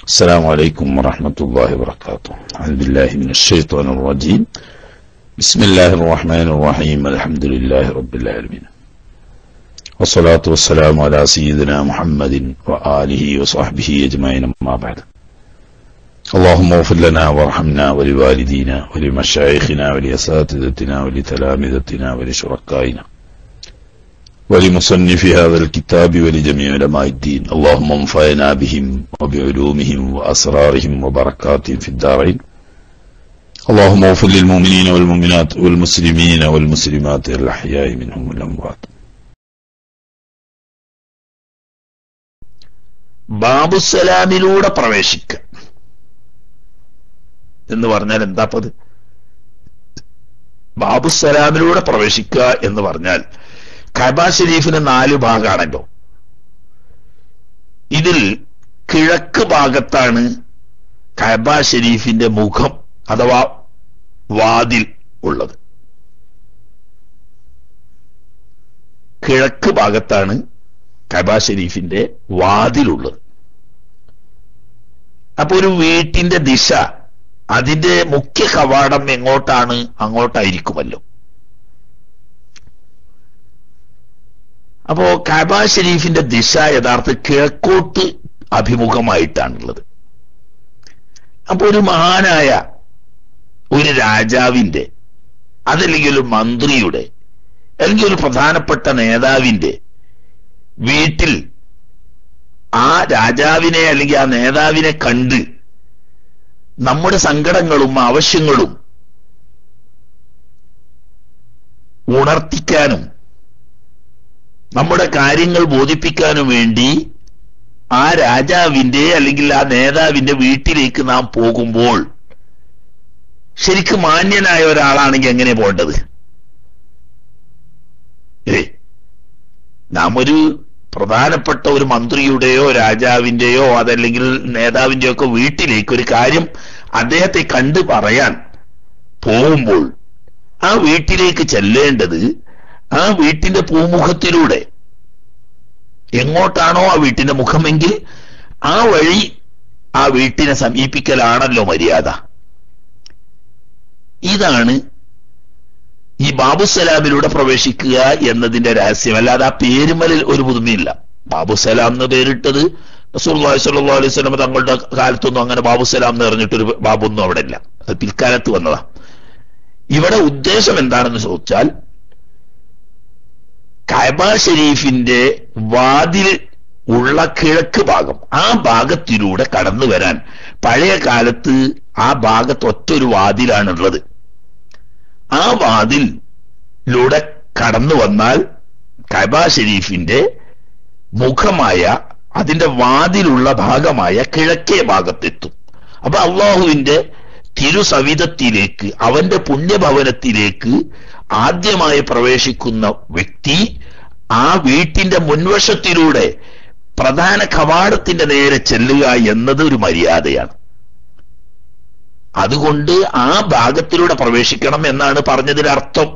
السلام عليكم ورحمة الله وبركاته أعوذ بالله من الشيطان الرجيم بسم الله الرحمن الرحيم الحمد لله رب العالمين والصلاة والسلام على سيدنا محمد وآله وصحبه أجمعين أما بعد اللهم اغفر لنا وارحمنا ولوالدينا ولمشايخنا ولأساتذتنا ولتلامذتنا ولشركائنا ولمصنف هذا الكتاب ولجميع علماء الدين اللهم انفعنا بهم وبعلومهم وأسرارهم وبركاتهم في الدارين اللهم اغفر للمؤمنين والمؤمنات والمسلمين والمسلمات الأحياء منهم والأموات ബാബുസലാമിലൂടെ പ്രവേശിക്കുക എന്ന് പറഞ്ഞാൽ എന്താപ്പത് ബാബുസലാമിലൂടെ പ്രവേശിക്കുക എന്ന് പറഞ്ഞാൽ കബ ഷരീഫിന് നാല് ഭാഗമാണല്ലോ ഇതിൽ കിഴക്ക് ഭാഗത്താണ് കബ ഷരീഫിന്റെ മുഖം അഥവാ വാതിൽ ഉള്ളത് കിഴക്ക് ഭാഗത്താണ് കബ ഷരീഫിന്റെ വാതിലുള്ളത് അപ്പൊ ഒരു വീട്ടിന്റെ ദിശ അതിന്റെ മുഖ്യ കവാടം എങ്ങോട്ടാണ് അങ്ങോട്ടായിരിക്കുമല്ലോ അപ്പോ കബ ഷരീഫിന്റെ ദിശ യഥാർത്ഥ കിഴക്കോട്ട് അഭിമുഖമായിട്ടാണുള്ളത് അപ്പൊ ഒരു മഹാനായ ഒരു രാജാവിന്റെ അതല്ലെങ്കിൽ ഒരു മന്ത്രിയുടെ അല്ലെങ്കിൽ ഒരു പ്രധാനപ്പെട്ട നേതാവിന്റെ വീട്ടിൽ ആ രാജാവിനെ അല്ലെങ്കിൽ ആ നേതാവിനെ കണ്ട് നമ്മുടെ സങ്കടങ്ങളും ആവശ്യങ്ങളും ഉണർത്തിക്കാനും നമ്മുടെ കാര്യങ്ങൾ ബോധിപ്പിക്കാനും വേണ്ടി ആ രാജാവിന്റെ അല്ലെങ്കിൽ ആ നേതാവിന്റെ വീട്ടിലേക്ക് നാം പോകുമ്പോൾ ശരിക്കും മാന്യനായ ഒരാളാണെങ്കിൽ എങ്ങനെ പോകേണ്ടത് ഏ നാം ഒരു പ്രധാനപ്പെട്ട ഒരു മന്ത്രിയുടെയോ രാജാവിന്റെയോ അതല്ലെങ്കിൽ നേതാവിന്റെയോ ഒക്കെ വീട്ടിലേക്ക് ഒരു കാര്യം അദ്ദേഹത്തെ കണ്ടു പറയാൻ പോകുമ്പോൾ ആ വീട്ടിലേക്ക് ചെല്ലേണ്ടത് ആ വീട്ടിന്റെ പൂമുഖത്തിലൂടെ എങ്ങോട്ടാണോ ആ വീട്ടിന്റെ മുഖമെങ്കിൽ ആ വഴി ആ വീട്ടിനെ സമീപിക്കലാണല്ലോ മര്യാദ ഇതാണ് ഈ ബാബുസലാമിലൂടെ പ്രവേശിക്കുക എന്നതിന്റെ രഹസ്യം അല്ലാതെ ആ പേരുമലിൽ ഒരു പുതുമയില്ല ബാബുസലാം എന്ന് പേരിട്ടത് റസൂർലാഹി സ്വല്ലാ അലൈഹി സ്വലം തങ്ങളുടെ കാലത്തൊന്നും അങ്ങനെ ബാബുസലാം എന്ന് പറഞ്ഞിട്ടൊരു ബാബൊന്നും അവിടെ ഇല്ല അത് പിൽക്കാലത്ത് വന്നതാ ഇവിടെ ഉദ്ദേശം എന്താണെന്ന് ചോദിച്ചാൽ കൈബ ഷരീഫിന്റെ വാതിൽ ഉള്ള കിഴക്ക് ഭാഗം ആ ഭാഗത്തിലൂടെ കടന്നു വരാൻ പഴയ കാലത്ത് ആ ഭാഗത്ത് ഒറ്റൊരു വാതിലാണുള്ളത് ആ വാതിലൂടെ കടന്നു വന്നാൽ കൈബ ഷരീഫിന്റെ മുഖമായ അതിന്റെ വാതിലുള്ള ഭാഗമായ കിഴക്കേ ഭാഗത്തെത്തും അപ്പൊ അള്ളാഹുവിന്റെ തിരുസവിധത്തിലേക്ക് അവന്റെ പുണ്യഭവനത്തിലേക്ക് ആദ്യമായി പ്രവേശിക്കുന്ന വ്യക്തി ആ വീട്ടിന്റെ മുൻവശത്തിലൂടെ പ്രധാന കവാടത്തിന്റെ നേരെ ചെല്ലുക എന്നത് ഒരു മര്യാദയാണ് അതുകൊണ്ട് ആ ഭാഗത്തിലൂടെ പ്രവേശിക്കണം എന്നാണ് പറഞ്ഞതിനർത്ഥം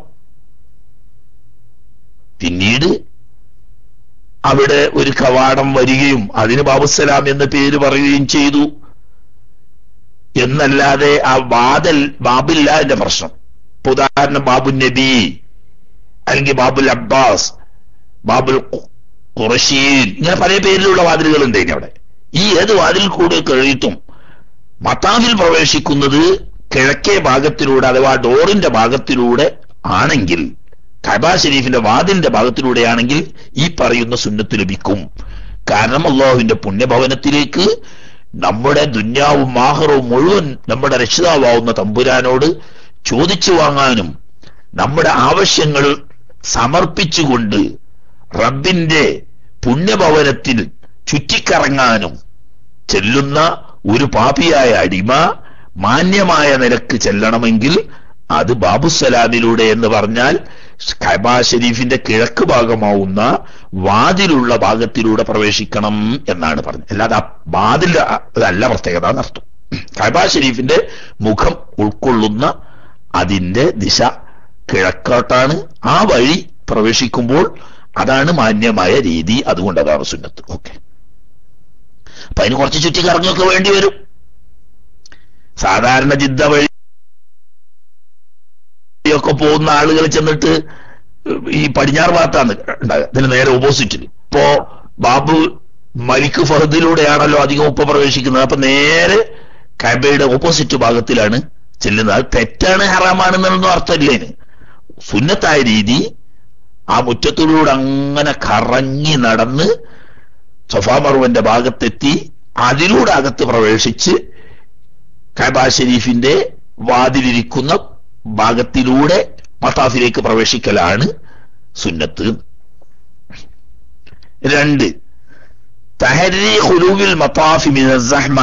പിന്നീട് അവിടെ ഒരു കവാടം വരികയും അതിന് ബാബുസലാം എന്ന പേര് പറയുകയും ചെയ്തു എന്നല്ലാതെ ആ വാതൽ ബാബില്ല എന്റെ പ്രശ്നം ഉദാഹരണം ബാബു നബി അല്ലെങ്കിൽ ബാബുൽ അബ്ബാസ് ബാബുൽ ഖുറഷീൻ ഇങ്ങനെ പല പേരിലുള്ള വാതിലുകൾ ഉണ്ട് ഇനി അവിടെ ഈ ഏത് വാതിൽ കൂടെ കഴിയിട്ടും മത്താവിൽ പ്രവേശിക്കുന്നത് കിഴക്കേ ഭാഗത്തിലൂടെ അഥവാ ഡോറിന്റെ ഭാഗത്തിലൂടെ ആണെങ്കിൽ കബ ഷരീഫിന്റെ വാതിലിന്റെ ഭാഗത്തിലൂടെയാണെങ്കിൽ ഈ പറയുന്ന സുന്നത്ത് ലഭിക്കും കാരണം അള്ളാഹുവിന്റെ പുണ്യഭവനത്തിലേക്ക് നമ്മുടെ ദുന്യാവും മാഹറവും മുഴുവൻ നമ്മുടെ രക്ഷിതാവാവുന്ന തമ്പുരാനോട് ചോദിച്ചു വാങ്ങാനും നമ്മുടെ ആവശ്യങ്ങൾ സമർപ്പിച്ചുകൊണ്ട് റബ്ബിന്റെ പുണ്യഭവനത്തിൽ ചുറ്റിക്കറങ്ങാനും ചെല്ലുന്ന ഒരു പാപിയായ അടിമ മാന്യമായ നിലക്ക് ചെല്ലണമെങ്കിൽ അത് ബാബുസലാമിലൂടെ എന്ന് പറഞ്ഞാൽ കൈബ ഷരീഫിന്റെ കിഴക്ക് ഭാഗമാവുന്ന വാതിലുള്ള ഭാഗത്തിലൂടെ പ്രവേശിക്കണം എന്നാണ് പറഞ്ഞത് അല്ലാതെ ആ വാതിൽ അതല്ല പ്രത്യേകത എന്നർത്ഥം കൈബ ഷരീഫിന്റെ മുഖം ഉൾക്കൊള്ളുന്ന അതിന്റെ ദിശ കിഴക്കോട്ടാണ് ആ വഴി പ്രവേശിക്കുമ്പോൾ അതാണ് മാന്യമായ രീതി അതുകൊണ്ട് അതാണ് സുന്നത്ത് ഓക്കെ അപ്പൊ അതിന് കുറച്ച് ചുറ്റിക്കറങ്ങൊക്കെ വേണ്ടി വരും സാധാരണ ജിദ്ദ വഴി ഒക്കെ പോകുന്ന ആളുകൾ ചെന്നിട്ട് ഈ പടിഞ്ഞാറ് ഭാഗത്താണ് ഉണ്ടാകുക ഇതിന് നേരെ ഓപ്പോസിറ്റിൽ ഇപ്പോ ബാബു മലിക് ഫഹദിലൂടെയാണല്ലോ അധികം ഉപ്പ പ്രവേശിക്കുന്നത് അപ്പൊ നേരെ കബയുടെ ഓപ്പോസിറ്റ് ഭാഗത്തിലാണ് ചെല്ലുന്നത് അത് തെറ്റാണ് ഹറാമാണെന്നൊന്നും അർത്ഥമില്ല ഇതിന് സുന്നത്തായ രീതി ആ മുറ്റത്തിലൂടെ അങ്ങനെ കറങ്ങി നടന്ന് സഫാ മറുവന്റെ ഭാഗത്തെത്തി അതിലൂടെ അകത്ത് പ്രവേശിച്ച് കബ ഷരീഫിന്റെ വാതിലിരിക്കുന്ന ഭാഗത്തിലൂടെ മത്താഫിലേക്ക് പ്രവേശിക്കലാണ് സുന്നത്ത് രണ്ട് തഹരി ഹുലൂവിൽ മത്താഫി മിനസ്സഹ്മ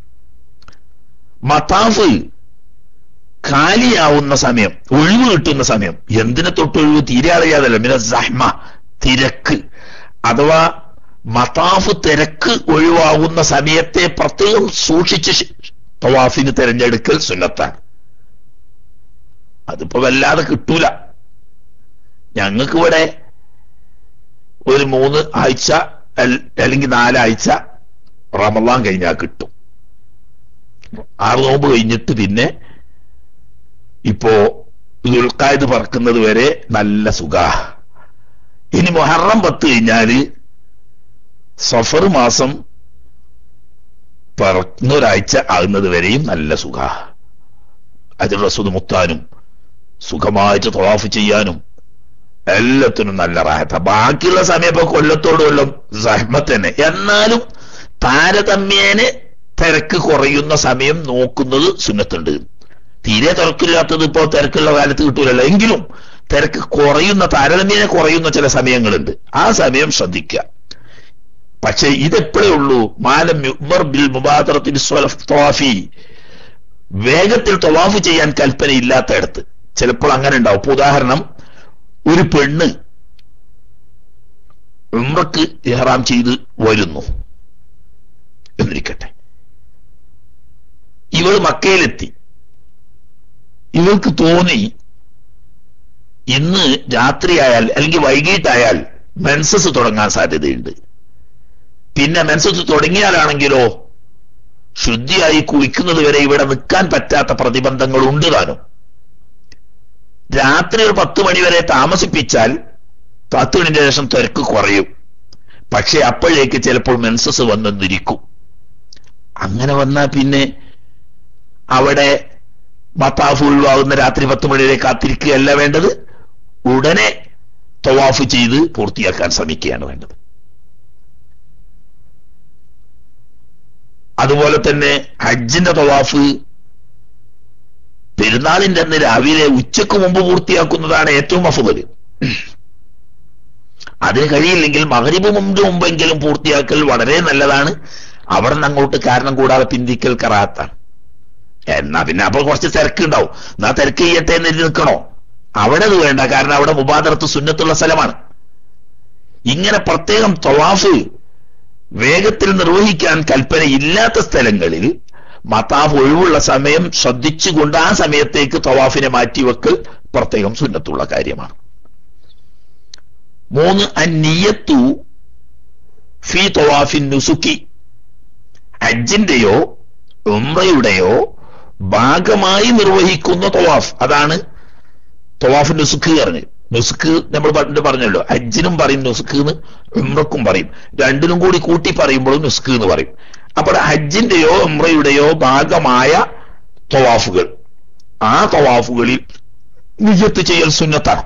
മത്താഫ് കാലിയാവുന്ന സമയം ഒഴിവ് കിട്ടുന്ന സമയം എന്തിനെ തൊട്ടൊഴിവ് തീരെ അറിയാതല്ല മിനസ്സഹ്മ തിരക്ക് അഥവാ മത്താഫ് തിരക്ക് ഒഴിവാകുന്ന സമയത്തെ പ്രത്യേകം സൂക്ഷിച്ച് തവാഫിന് തിരഞ്ഞെടുക്കൽ സുന്നത്താണ് അതിപ്പോ വല്ലാതെ കിട്ടൂല ഞങ്ങൾക്ക് ഇവിടെ ഒരു മൂന്ന് ആഴ്ച അല്ലെങ്കിൽ നാലാഴ്ച റമദാൻ കഴിഞ്ഞാൽ കിട്ടും ആറ് നോമ്പ് കഴിഞ്ഞിട്ട് പിന്നെ ഇപ്പോ ദുൽഖായത് പറക്കുന്നത് വരെ നല്ല സുഖ ഇനി മൊഹറം പത്ത് കഴിഞ്ഞാല് സഫർ മാസം പറക്കുന്നൊരാഴ്ച ആകുന്നത് വരെയും നല്ല സുഖ അതിൽ റസൂദ് മുത്താനും സുഖമായിട്ട് തവാഫ് ചെയ്യാനും എല്ലാത്തിനും നല്ല റാഹത്ത ബാക്കിയുള്ള സമയം ഇപ്പൊ കൊല്ലത്തോട് കൊല്ലം സഹ്മത്ത് തന്നെ എന്നാലും താരതമ്യേന തിരക്ക് കുറയുന്ന സമയം നോക്കുന്നത് സുന്നത്തുണ്ട് തീരെ തിരക്കില്ലാത്തത് ഇപ്പോ തിരക്കുള്ള കാലത്ത് കിട്ടൂലല്ലോ എങ്കിലും തിരക്ക് കുറയുന്ന താരതമ്യേന കുറയുന്ന ചില സമയങ്ങളുണ്ട് ആ സമയം ശ്രദ്ധിക്കുക പക്ഷെ ഇതെപ്പോഴേ ഉള്ളൂ മാലം ബിൽ മുബാദറത്തിൽ തവാഫി വേഗത്തിൽ തവാഫ് ചെയ്യാൻ കൽപ്പനയില്ലാത്തയിടത്ത് ചിലപ്പോൾ അങ്ങനെ ഉണ്ടാവും ഇപ്പൊ ഉദാഹരണം ഒരു പെണ്ണ് ഉമ്രക്ക് ഇഹ്റാം ചെയ്ത് വരുന്നു എന്നിരിക്കട്ടെ ഇവൾ മക്കയിലെത്തി ഇവൾക്ക് തോന്നി ഇന്ന് രാത്രിയായാൽ അല്ലെങ്കിൽ വൈകിട്ടായാൽ മെൻസസ് തുടങ്ങാൻ സാധ്യതയുണ്ട് പിന്നെ മെൻസസ് തുടങ്ങിയാലാണെങ്കിലോ ശുദ്ധിയായി കുളിക്കുന്നത് വരെ ഇവിടെ നിൽക്കാൻ പറ്റാത്ത പ്രതിബന്ധങ്ങൾ ഉണ്ട് താനും രാത്രി ഒരു പത്ത് മണി വരെ താമസിപ്പിച്ചാൽ പത്ത് മണിന്റെ ശേഷം തിരക്ക് കുറയും പക്ഷെ അപ്പോഴേക്ക് ചിലപ്പോൾ മെൻസസ് വന്നെന്നിരിക്കും അങ്ങനെ വന്നാൽ പിന്നെ അവിടെ മത്താഫ് ഒഴിവാകുന്ന രാത്രി പത്ത് മണി വരെ കാത്തിരിക്കുകയല്ല വേണ്ടത് ഉടനെ തവാഫ് ചെയ്ത് പൂർത്തിയാക്കാൻ ശ്രമിക്കുകയാണ് വേണ്ടത് അതുപോലെ തന്നെ ഹജ്ജിന്റെ തവാഫ് പെരുന്നാളിന്റെ അന്ന് രാവിലെ ഉച്ചക്ക് മുമ്പ് പൂർത്തിയാക്കുന്നതാണ് ഏറ്റവും അഫുതൽ അതിന് കഴിയില്ലെങ്കിൽ മകരിബ് മുമ്പ് മുമ്പെങ്കിലും പൂർത്തിയാക്കൽ വളരെ നല്ലതാണ് അവിടെ നിന്ന് അങ്ങോട്ട് കാരണം കൂടാതെ പിന്തിക്കൽ കറാത്താണ് എന്നാ പിന്നെ അപ്പോൾ കുറച്ച് തിരക്കുണ്ടാവും എന്നാ തിരക്ക് ചെയ്യട്ടെ എന്ന് നിൽക്കണോ അവിടെ അത് വേണ്ട കാരണം അവിടെ മുബാദറത്ത് സുന്നത്തുള്ള സ്ഥലമാണ് ഇങ്ങനെ പ്രത്യേകം തൊവാഫ് വേഗത്തിൽ നിർവഹിക്കാൻ കൽപ്പനയില്ലാത്ത സ്ഥലങ്ങളിൽ മത്താഫ് ഒഴിവുള്ള സമയം ശ്രദ്ധിച്ചുകൊണ്ട് ആ സമയത്തേക്ക് തവാഫിനെ മാറ്റിവെക്കൽ പ്രത്യേകം സുന്നത്തുള്ള കാര്യമാണ് മൂന്ന് അന്നിയത്തു ഫി തവാഫിൻ നുസുക്കി ഹജ്ജിന്റെയോ ഉംറയുടെയോ ഭാഗമായി നിർവഹിക്കുന്ന തവാഫ് അതാണ് തവാഫ് നുസുക്ക് പറഞ്ഞ് നുസുക്ക് നമ്മൾ പണ്ട് പറഞ്ഞല്ലോ ഹജ്ജിനും പറയും നുസുക്ക് എന്ന് ഉംറക്കും പറയും രണ്ടിനും കൂടി കൂട്ടി പറയുമ്പോഴും നുസുക്ക് എന്ന് പറയും അപ്പോൾ ഹജ്ജിന്റെയോ ഉംറയുടെയോ ഭാഗമായ തവാഫുകൾ ആ തവാഫുകളിൽ നിജത്ത് ചെയ്യൽ സുന്നത്താണ്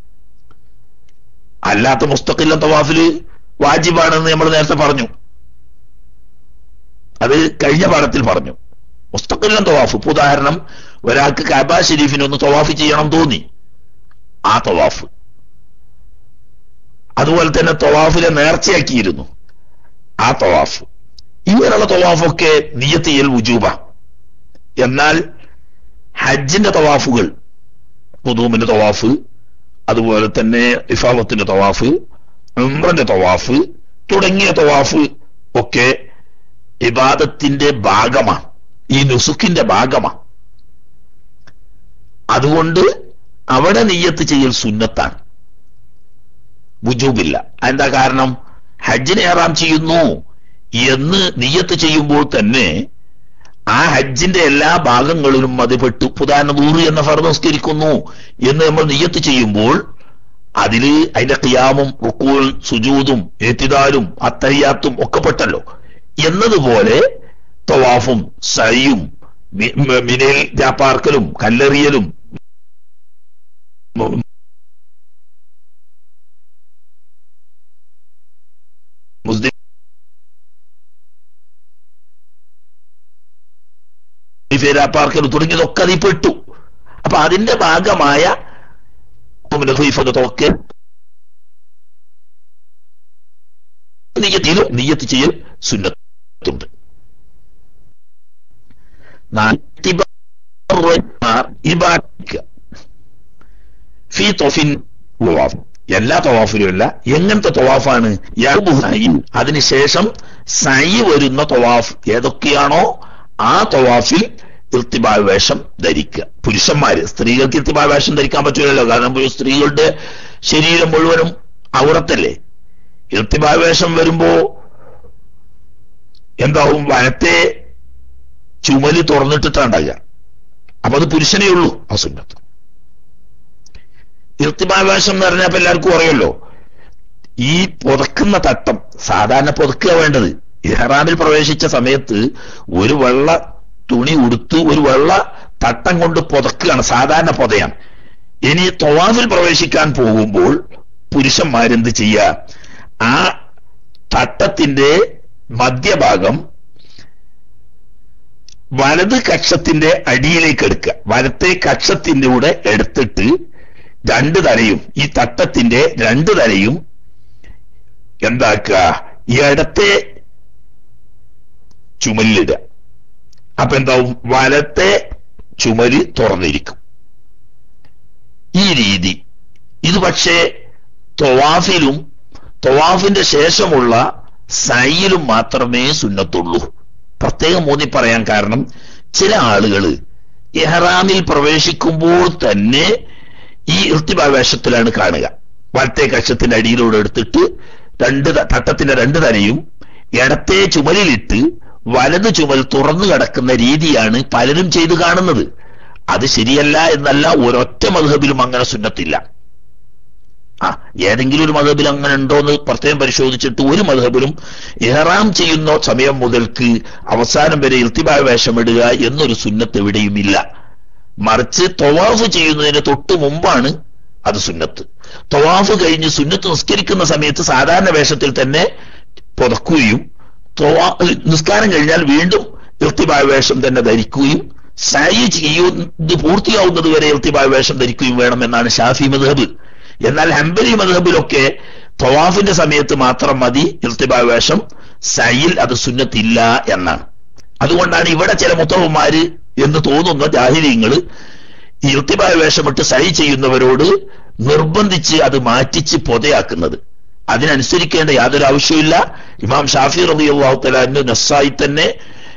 അല്ലാത്ത മുസ്തഖില്ല തവാഫില് വാജിബാണെന്ന് നമ്മൾ നേരത്തെ പറഞ്ഞു അത് കഴിഞ്ഞ പാഠത്തിൽ പറഞ്ഞു മുസ്തഖില്ലം തവാഫ് ഇപ്പൊ ഉദാഹരണം ഒരാൾക്ക് കബ ഷെരീഫിനെ ഒന്ന് തവാഫ് ചെയ്യണം തോന്നി ആ തവാഫ് അതുപോലെ തന്നെ തവാഫിലെ നേർച്ചയാക്കിയിരുന്നു ആ തവാഫ് ഇങ്ങനെയുള്ള തവാഫൊക്കെ നിയത്ത് ചെയ്യൽ വുജൂബ എന്നാൽ ഹജ്ജിന്റെ തവാഫുകൾ പുതൂമിന്റെ തവാഫ് അതുപോലെ തന്നെ ഇഫാമത്തിന്റെ തവാഫ് ഉംറന്റെ തവാഫ് തുടങ്ങിയ തവാഫ് ഒക്കെ ഇബാദത്തിന്റെ ഭാഗമാണ് ഈ നുസുക്കിന്റെ ഭാഗമാണ് അതുകൊണ്ട് അവിടെ നെയ്യത്ത് ചെയ്യൽ സുന്നത്താണ് വുജൂബില്ല എന്താ കാരണം ഹജ്ജിനെ ഏറാം ചെയ്യുന്നു എന്ന് നിയത്ത് ചെയ്യുമ്പോൾ തന്നെ ആ ഹജ്ജിന്റെ എല്ലാ ഭാഗങ്ങളിലും അത് പെട്ടു ഉദാഹരണം നൂറ് എന്ന ഫർദ് നിസ്കരിക്കുന്നു എന്ന് നമ്മൾ നിയത്ത് ചെയ്യുമ്പോൾ അതില് അതിന്റെ ഖിയാമും റുക്കൂൾ സുജൂദും ഏത്തിദാലും അത്തയ്യാത്തും ഒക്കെ പെട്ടല്ലോ എന്നതുപോലെ തവാഫും സയ്യും മി- മ- മിനയിൽ ജാപ്പാർക്കലും കല്ലെറിയലും മു- മുസ്ലിം പാർക്കൽ തുടങ്ങിയതൊക്കെ അതിൽ പെട്ടു അപ്പൊ അതിന്റെ ഭാഗമായ തൊക്കെ നിയത്തിലും നിയത്ത് ചെയ്യൽ സുന്നത്തുണ്ട് ഫീ തൊഫിൻ തവാഫ് എല്ലാ തവാഫിലും അല്ല എങ്ങനത്തെ തവാഫാണ് അതിനുശേഷം സൈ വരുന്ന തവാഫ് ഏതൊക്കെയാണോ ആ തവാഫിൽ ഇർത്തിബാ വേഷം ധരിക്കുക പുരുഷന്മാര് സ്ത്രീകൾക്ക് ഇർത്തിബാ വേഷം ധരിക്കാൻ പറ്റില്ലല്ലോ കാരണം ഒരു സ്ത്രീകളുടെ ശരീരം മുഴുവനും ഔറത്തല്ലേ ഇർത്തിബാ വേഷം വരുമ്പോ എന്താവും വനത്തെ ചുമല് തുറന്നിട്ടിട്ടുണ്ടാകുക അപ്പൊ അത് പുരുഷനേ ഉള്ളൂ ആ സുന്നത്ത് ഇർത്തിബാവേശം എന്ന് പറഞ്ഞാൽ എല്ലാവർക്കും അറിയല്ലോ ഈ പുതക്കുന്ന തട്ടം സാധാരണ പുതക്കുക വേണ്ടത് ഇഹ്റാമിൽ പ്രവേശിച്ച സമയത്ത് ഒരു വെള്ള തുണി ഉടുത്ത് ഒരു വെള്ള തട്ടം കൊണ്ട് പുതക്കുകയാണ് സാധാരണ പുതയാണ് ഇനി തൊവാഫിൽ പ്രവേശിക്കാൻ പോകുമ്പോൾ പുരുഷന്മാരെന്ത് ചെയ്യുക ആ തട്ടത്തിന്റെ മധ്യഭാഗം വലത് കക്ഷത്തിന്റെ അടിയിലേക്ക് എടുക്കുക വലത്തെ കക്ഷത്തിന്റെ കൂടെ എടുത്തിട്ട് രണ്ട് തലയും ഈ തട്ടത്തിന്റെ രണ്ട് തലയും എന്താക്കുക ഈ ഇടത്തെ ചുമലിലിടുക അപ്പൊ എന്താവും വലത്തെ ചുമല് തുറന്നിരിക്കും ഈ രീതി ഇത് പക്ഷേ തൊവാഫിലും തൊവാഫിന്റെ ശേഷമുള്ള സൈയിലും മാത്രമേ സുന്നത്തുള്ളൂ പ്രത്യേകം ഊന്നി പറയാൻ കാരണം ചില ആളുകൾ എഹ്റാമിൽ പ്രവേശിക്കുമ്പോൾ തന്നെ ഈ ഇർത്തിഭാവേഷത്തിലാണ് കാണുക വലത്തെ കക്ഷത്തിന്റെ അടിയിലൂടെ എടുത്തിട്ട് രണ്ട് ത- തട്ടത്തിന്റെ രണ്ട് തലയും ഇടത്തെ ചുമലിലിട്ട് വലത് ചുമൽ തുറന്നു കിടക്കുന്ന രീതിയാണ് പലരും ചെയ്തു കാണുന്നത് അത് ശരിയല്ല എന്നല്ല ഒരൊറ്റ മധുഹബിലും അങ്ങനെ സുന്നത്തില്ല ആ ഏതെങ്കിലും ഒരു മധബിൽ അങ്ങനെ ഉണ്ടോ എന്ന് പ്രത്യേകം പരിശോധിച്ചിട്ട് ഒരു മധബിലും ഇഹ്റാം ചെയ്യുന്ന സമയം മുതൽക്ക് അവസാനം വരെ ഇർത്തിബായ വേഷമിടുക എന്നൊരു സുന്നത്ത് എവിടെയുമില്ല മറിച്ച് തൊവാഫ് ചെയ്യുന്നതിന് തൊട്ട് മുമ്പാണ് അത് സുന്നത്ത് തൊവാഫ് കഴിഞ്ഞ് സുന്നത്ത് നിസ്കരിക്കുന്ന സമയത്ത് സാധാരണ വേഷത്തിൽ തന്നെ പുതക്കുകയും തൊവാ നിസ്കാരം കഴിഞ്ഞാൽ വീണ്ടും ഇർത്തിബായ വേഷം തന്നെ ധരിക്കുകയും സൈ ചെയ്യുന്നത് പൂർത്തിയാവുന്നത് വരെ ഇർത്തിബായ വേഷം ധരിക്കുകയും വേണമെന്നാണ് ഷാഫി മദ്ഹബ് എന്നാൽ ഹംബലി മദ്ഹബിലൊക്കെ തൊവാഫിന്റെ സമയത്ത് മാത്രം മതി ഇർത്തിബായ വേഷം സൈയിൽ അത് സുന്നത്തില്ല എന്നാണ് അതുകൊണ്ടാണ് ഇവിടെ ചില മുത്തവന്മാര് എന്ന് തോന്നുന്ന ജാഹിര്യങ്ങള് ഇർത്തിബായ വേഷമിട്ട് സൈ ചെയ്യുന്നവരോട് നിർബന്ധിച്ച് അത് മാറ്റിച്ച് പൊതയാക്കുന്നത് അതിനനുസരിക്കേണ്ട യാതൊരു ആവശ്യമില്ല ഇമാം ഷാഫി റബി അള്ളാഹുത്തലാന്റെ നസ്സായി തന്നെ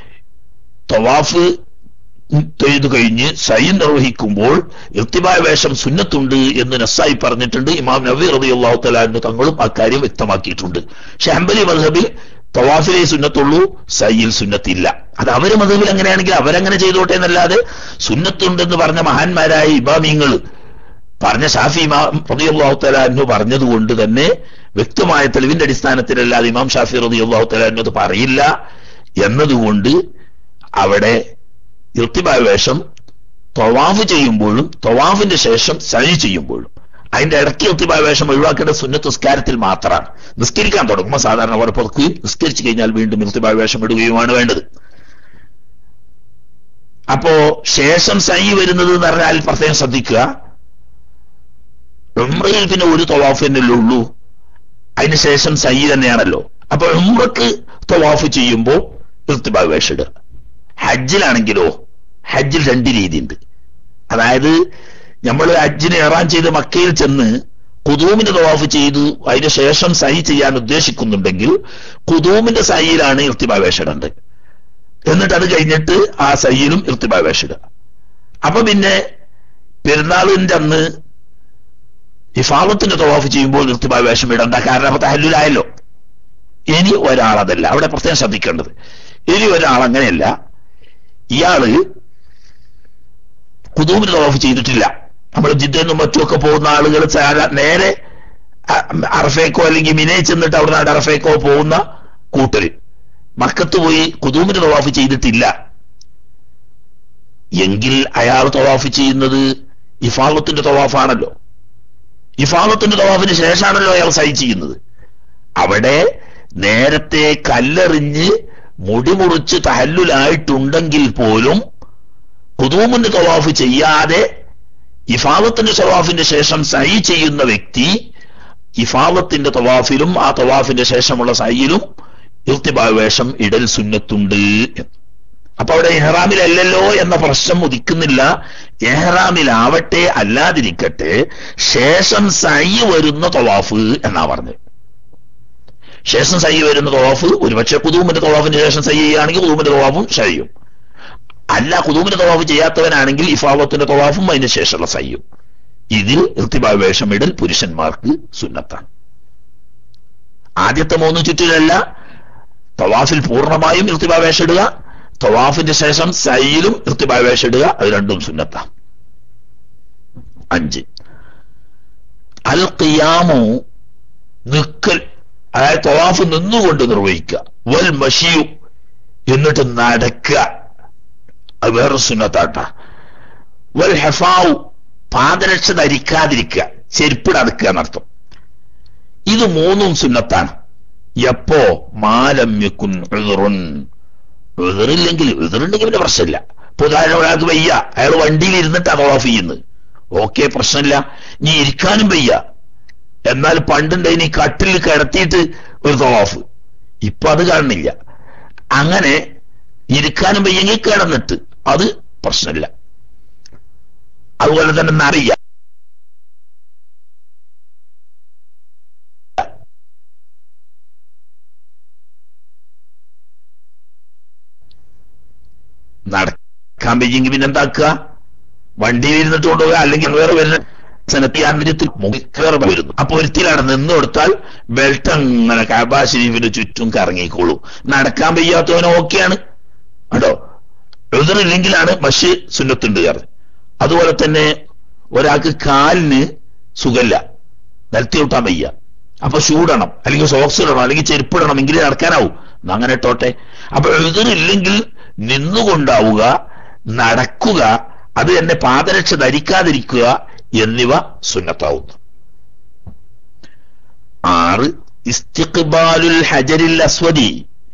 തവാഫ് ചെയ്തു കഴിഞ്ഞ് സൈ നിർവഹിക്കുമ്പോൾ ഇർത്തിബായ വേഷം സുന്നത്തുണ്ട് എന്ന് നസ്സായി പറഞ്ഞിട്ടുണ്ട് ഇമാം നബി റബി അള്ളാഹു തലാന്ന് തങ്ങളും അക്കാര്യം വ്യക്തമാക്കിയിട്ടുണ്ട് പക്ഷെ ഹംബലി മധബിൽ തവാഫിലെ സുന്നത്തുള്ളൂ സയ്യിൽ സുന്നത്തില്ല അത് അവര് മധബിൽ അങ്ങനെയാണെങ്കിൽ അവരങ്ങനെ ചെയ്തോട്ടെ എന്നല്ലാതെ സുന്നത്തുണ്ടെന്ന് പറഞ്ഞ മഹാന്മാരായ ഇമാമിങ്ങൾ പറഞ്ഞ ഷാഫി ഇമാം റബി അള്ളാഹു തലാന്നു പറഞ്ഞതുകൊണ്ട് തന്നെ വ്യക്തമായ തെളിവിന്റെ അടിസ്ഥാനത്തിലല്ലാതെ ഇമാം ഷാഫി റബി അള്ളാഹു തലാന്നു അത് പറയില്ല എന്നതുകൊണ്ട് അവിടെ ഇർത്തിബായ വേഷം തൊവാഫ് ചെയ്യുമ്പോഴും തൊവാഫിന്റെ ശേഷം സഴി ചെയ്യുമ്പോഴും അതിന്റെ ഇടയ്ക്ക് ഇർത്തിബായ വേഷം ഒഴിവാക്കേണ്ട സുന്നത്ത് നിസ്കാരത്തിൽ മാത്രമാണ് നിസ്കരിക്കാൻ തുടങ്ങുമ്പോൾ സാധാരണ പോലെ പുറക്കുകയും നിസ്കരിച്ചു കഴിഞ്ഞാൽ വീണ്ടും ഇർത്തിബായ വേഷം ഇടുകയുമാണ് വേണ്ടത് അപ്പോ ശേഷം സൈ വരുന്നത് എന്ന് പറഞ്ഞാൽ പ്രത്യേകം ശ്രദ്ധിക്കുക ഉംറയിൽ പിന്നെ ഒരു തൊവാഫ് തന്നെയല്ലേ ഉള്ളൂ അതിന് ശേഷം സൈ തന്നെയാണല്ലോ അപ്പൊ ഉംറക്ക് തൊവാഫ് ചെയ്യുമ്പോൾ ഇർത്തിബായ വേഷം ഇടുക ഹജ്ജിലാണെങ്കിലോ ഹജ്ജിൽ രണ്ട് രീതിയുണ്ട് അതായത് നമ്മൾ ഹജ്ജിന് ഏറാൻ ചെയ്ത് മക്കയിൽ ചെന്ന് കുതൂമിന്റെ തവാഫ് ചെയ്തു അതിന് ശേഷം സൈ ചെയ്യാൻ ഉദ്ദേശിക്കുന്നുണ്ടെങ്കിൽ കുതൂമിന്റെ സൈയിലാണ് ഇർത്തിബാവേഷിടേണ്ടത് എന്നിട്ട് അത് കഴിഞ്ഞിട്ട് ആ സൈയിലും ഇർത്തിബാവേഷിടുക അപ്പൊ പിന്നെ പെരുന്നാളിന്റെ അന്ന് ഇഫാവത്തിന്റെ തവാഫ് ചെയ്യുമ്പോൾ ഇർത്തിബാവേഷം ഇടണ്ട കാരണം അപ്പൊ തഹല്ലുലായല്ലോ ഇനി ഒരാളതല്ല അവിടെ പ്രത്യേകം ശ്രദ്ധിക്കേണ്ടത് ഇനി ഒരാൾ അങ്ങനെയല്ല ഇയാള് കുതൂമിന് തവാഫ് ചെയ്തിട്ടില്ല നമ്മൾ ജിദ്ദെന്നും മറ്റുമൊക്കെ പോകുന്ന ആളുകൾ സാധാ- നേരെ അ- അറഫേക്കോ അല്ലെങ്കിൽ മിനയിൽ ചെന്നിട്ട് അവിടെ നിന്ന് അറഫേക്കോ പോകുന്ന കൂട്ടര് മക്കത്ത് പോയി കുതൂമിന് തവാഫ് ചെയ്തിട്ടില്ല എങ്കിൽ അയാൾ തവാഫ് ചെയ്യുന്നത് ഇഫാളത്തിന്റെ തവാഫാണല്ലോ ഇഫാളത്തിന്റെ തവാഫിന് ശേഷമാണല്ലോ അയാൾ സൈ ചെയ്യുന്നത് അവിടെ നേരത്തെ കല്ലെറിഞ്ഞ് മുടി മുറിച്ച് തഹല്ലുലായിട്ടുണ്ടെങ്കിൽ പോലും കുതൂമിന്റെ തവാഫ് ചെയ്യാതെ ഇഫാവത്തിന്റെ തവാഫിന്റെ ശേഷം സൈ ചെയ്യുന്ന വ്യക്തി ഇഫാവത്തിന്റെ തവാഫിലും ആ തവാഫിന്റെ ശേഷമുള്ള സൈയിലും ഇർത്തിബാവേഷം ഇടൽ സുന്നത്തുണ്ട് എന്ന്. അപ്പൊ അവിടെ എഹ്റാമിലല്ലല്ലോ എന്ന പ്രശ്നം ഉദിക്കുന്നില്ല എഹ്റാമിലാവട്ടെ അല്ലാതിരിക്കട്ടെ ശേഷം സൈ വരുന്ന തവാഫ് എന്നാ പറഞ്ഞത് ശേഷം സൈ വരുന്ന തവാഫ് ഒരുപക്ഷെ കുതൂമിന്റെ തവാഫിന് ശേഷം സൈ ചെയ്യുകയാണെങ്കിൽ കുതൂമിന്റെ തവാഫും ചെയ്യും അല്ല കുതൂമിന്റെ തവാഫ് ചെയ്യാത്തവനാണെങ്കിൽ ഇഫാവത്തിന്റെ തവാഫും അതിന് ശേഷമുള്ള സയ്യും ഇതിൽ ഇർത്തിബാവേഷം ഇടൽ പുരുഷന്മാർക്ക് സുന്നത്താണ് ആദ്യത്തെ മൂന്ന് ചുറ്റിലല്ല തവാഫിൽ പൂർണ്ണമായും ഇർത്തിബാവേഷം ഇടുക തവാഫിന്റെ ശേഷം സൈയിലും ഇർത്തിബാവേഷം ഇടുക അത് രണ്ടും സുന്നത്താണ് അഞ്ച് അൽ ഖിയാമു നിക്കൽ അതായത് തവാഫ് നിന്നുകൊണ്ട് നിർവഹിക്കുക വൽ മഷിയു എന്നിട്ട് നടക്കുക അത് വേറെ സുന്നത്താട്ട വൽ ഹെഫാവു പാദരക്ഷ ധരിക്കാതിരിക്കുക ചെരുപ്പിടക്കുക എന്നർത്ഥം ഇത് മൂന്നും സുന്നത്താണ് എപ്പോ മാലം യക്കുൻ ഉദറുൻ ഉദറില്ലെങ്കിൽ ഉദറുണ്ടെങ്കിൽ പിന്നെ പ്രശ്നമില്ല ഇപ്പൊ ഉദാഹരണം ഒരാൾക്ക് വയ്യ അയാൾ വണ്ടിയിൽ ഇരുന്നിട്ട് തവാഫ് ചെയ്യുന്നത് ഓക്കെ പ്രശ്നമില്ല നീ ഇരിക്കാനും വയ്യ എന്നാൽ പണ്ടുണ്ട് ഇനി കട്ടിൽ കിടത്തിയിട്ട് ഒരു തവാഫ് ഇപ്പൊ അത് കാണുന്നില്ല അങ്ങനെ ഇരിക്കാനും വയ്യെങ്കിൽ കിടന്നിട്ട് അത് പ്രശ്നമില്ല അതുപോലെ തന്നെ നറിയ നടക്കാൻ വയ്യെങ്കിൽ പിന്നെ എന്താക്കുക വണ്ടിയിൽ ഇരുന്നിട്ട് കൊണ്ടുപോകുക അല്ലെങ്കിൽ വേറെ വരുന്ന സനത്തിയാന്ത്രത്തിൽ മുഖേറെ വരുന്നു അപ്പൊ ഒരുത്തിലാണ് നിന്ന് കൊടുത്താൽ ബെൽറ്റ് അങ്ങനെ കാബാ ഷരീഫിന് ചുറ്റും കറങ്ങിക്കോളൂ നടക്കാൻ വയ്യാത്തവന് ഓക്കെയാണ് കേട്ടോ എതിറില്ലെങ്കിലാണ് മഷി സുന്നത്തുണ്ട് കാരണം അതുപോലെ തന്നെ ഒരാൾക്ക് കാലിന് സുഖല്ല നിലത്തി വിട്ടാൻ വയ്യ അപ്പൊ ഷൂടണം അല്ലെങ്കിൽ സോക്സ് ഇടണം അല്ലെങ്കിൽ ചെരുപ്പിടണം എങ്കിലേ നടക്കാനാവും എന്നാ അങ്ങനെ ഇട്ടോട്ടെ അപ്പൊ എതിറില്ലെങ്കിൽ നിന്നുകൊണ്ടാവുക നടക്കുക അത് തന്നെ പാദരക്ഷ ധരിക്കാതിരിക്കുക എന്നിവ സുന്നത്താവുന്നു ആറ് ഇസ്തിഖ്ബാലുൽ ഹജരിൽ അസ്വദി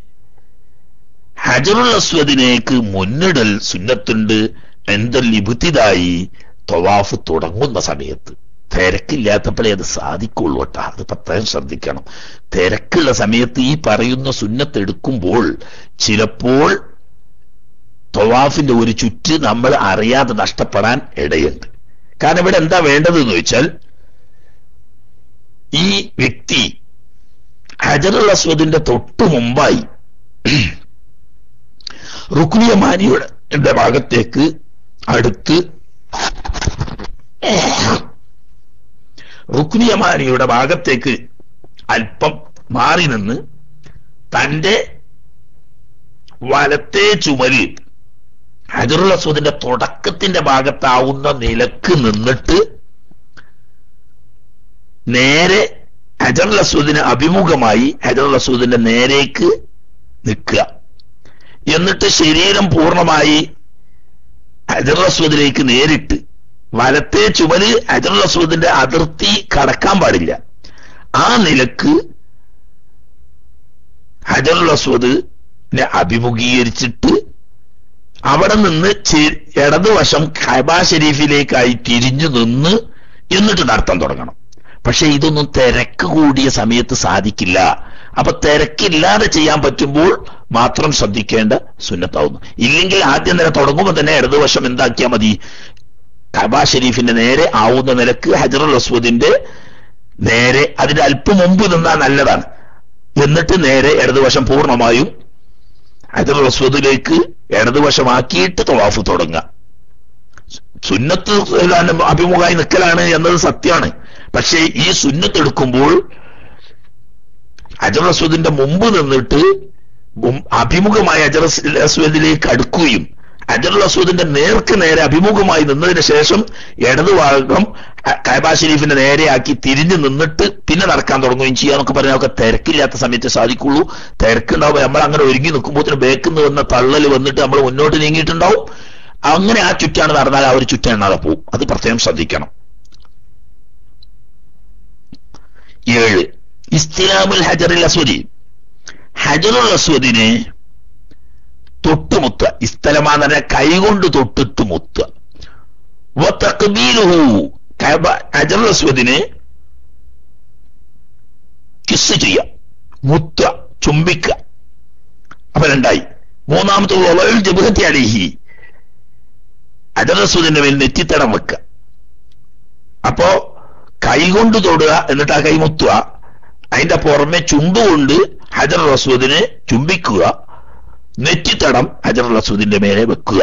ഹജറുൽ അസ്വദിനേക്ക് മുന്നിടൽ സുന്നത്തുണ്ട് എന്തൽ ഇബുത്തിതായി തൊവാഫ് തുടങ്ങുന്ന സമയത്ത് തിരക്കില്ലാത്തപ്പോഴേ അത് സാധിക്കുള്ളൂ കേട്ടോ അത് പ്രത്യേകം ശ്രദ്ധിക്കണം തിരക്കുള്ള സമയത്ത് ഈ പറയുന്ന സുന്നത്ത് എടുക്കുമ്പോൾ ചിലപ്പോൾ തൊവാഫിന്റെ ഒരു ചുറ്റ് നമ്മൾ അറിയാതെ നഷ്ടപ്പെടാൻ ഇടയുണ്ട് കാരണം ഇവിടെ എന്താ വേണ്ടത് എന്ന് വെച്ചാൽ ഈ വ്യക്തി ഹജറുൽ അസ്വദിന്റെ തൊട്ടു മുമ്പായി റുക്നിയമാനിയുടെ എന്റെ ഭാഗത്തേക്ക് അടുത്ത് റുക്നിയമാനിയുടെ ഭാഗത്തേക്ക് അല്പം മാറി നിന്ന് തന്റെ വലത്തെ ചുമലിൽ ഹജറുൽ അസ്വദിന്റെ തുടക്കത്തിന്റെ ഭാഗത്താവുന്ന നിലക്ക് നിന്നിട്ട് നേരെ ഹജറുൽ അസ്വദിന് അഭിമുഖമായി ഹജറുൽ അസ്വദിന്റെ നേരേക്ക് നിൽക്കുക എന്നിട്ട് ശരീരം പൂർണ്ണമായി ഹജറുൽ അസ്വദിലേക്ക് നേരിട്ട് വലത്തെ ചുമല് ഹജറുൽ അസ്വദിന്റെ അതിർത്തി കടക്കാൻ പാടില്ല ആ നിലക്ക് ഹജറുൽ അസ്വദിനെ അഭിമുഖീകരിച്ചിട്ട് അവിടെ നിന്ന് ചെ- ഇടതുവശം ഖൈബ ഷരീഫിലേക്കായി തിരിഞ്ഞു നിന്ന് എന്നിട്ട് നടത്താൻ തുടങ്ങണം പക്ഷെ ഇതൊന്നും തിരക്ക് കൂടിയ സമയത്ത് സാധിക്കില്ല അപ്പൊ തിരക്കില്ലാതെ ചെയ്യാൻ പറ്റുമ്പോൾ മാത്രം ശ്രദ്ധിക്കേണ്ട സുന്നത്താവുന്നു ഇല്ലെങ്കിൽ ആദ്യം തന്നെ തുടങ്ങുമ്പോൾ തന്നെ ഇടതുവശം എന്താക്കിയാൽ മതി കബ ഷരീഫിന്റെ നേരെ ആവുന്ന നിലക്ക് ഹജറുൽ അസ്വദിന്റെ നേരെ അതിന്റെ അല്പം മുമ്പ് നിന്നാൽ നല്ലതാണ് എന്നിട്ട് നേരെ ഇടതുവശം പൂർണ്ണമായും ഹജറുൽ അസ്വദിലേക്ക് ഇടതുവശമാക്കിയിട്ട് തവാഫ് തുടങ്ങുക സുന്നത്ത് അഭിമുഖമായി നിൽക്കലാണ് എന്നത് സത്യമാണ് പക്ഷേ ഈ സുന്നത്ത് എടുക്കുമ്പോൾ അജർ അസ്വദിന്റെ മുമ്പ് നിന്നിട്ട് മും- അഭിമുഖമായി അജർ അസ്വദിലേക്ക് അടുക്കുകയും അജർ അസ്വദിന്റെ നേർക്ക് നേരെ അഭിമുഖമായി നിന്നതിന് ശേഷം ഇടതുഭാഗം കൈബ ഷരീഫിന്റെ നേരെയാക്കി തിരിഞ്ഞു നിന്നിട്ട് പിന്നെ നടക്കാൻ തുടങ്ങുകയും ചെയ്യാന്നൊക്കെ പറഞ്ഞാൽ ഒക്കെ തിരക്കില്ലാത്ത സമയത്ത് സാധിക്കുള്ളൂ തിരക്കുണ്ടാവുമ്പോൾ നമ്മൾ അങ്ങനെ ഒരുങ്ങി നിൽക്കുമ്പോൾ ബേക്കിന്ന് വന്ന തള്ളൽ വന്നിട്ട് നമ്മൾ മുന്നോട്ട് നീങ്ങിയിട്ടുണ്ടാവും അങ്ങനെ ആ ചുറ്റാണ് നടന്നാൽ ആ ഒരു ചുറ്റാണ് പോവും അത് പ്രത്യേകം ശ്രദ്ധിക്കണം ഏഴ് ഇസ്തിലാമുൽ ഹജറുൽ അസ്വദി ഹജറുൽ അസ്വദിനെ തൊട്ടുമുത്തുക ഇസ്തലമാന്ന് പറഞ്ഞാൽ കൈകൊണ്ട് തൊട്ടിട്ട് മുത്തുക വ തഖ്ബീലുഹു കഅബ ഹജറുൽ അസ്വദിനെ കിസ് ചെയ്യുക മുത്തുക ചുംബിക്കുക അപ്പൊ രണ്ടായി മൂന്നാമത്തെ വലൽ ജബഹത്തി അലിഹി ഹജറുൽ അസ്വദിന്റെ മേൽ നെറ്റിത്തടം വെക്കുക അപ്പോ കൈകൊണ്ട് തൊടുക എന്നിട്ട് ആ കൈ മുത്തുക അതിന്റെ പുറമെ ചുണ്ടുകൊണ്ട് ഹജർ റസൂദിനെ ചുംബിക്കുക നെറ്റിത്തടം ഹജർ റസൂദിന്റെ മേലെ വെക്കുക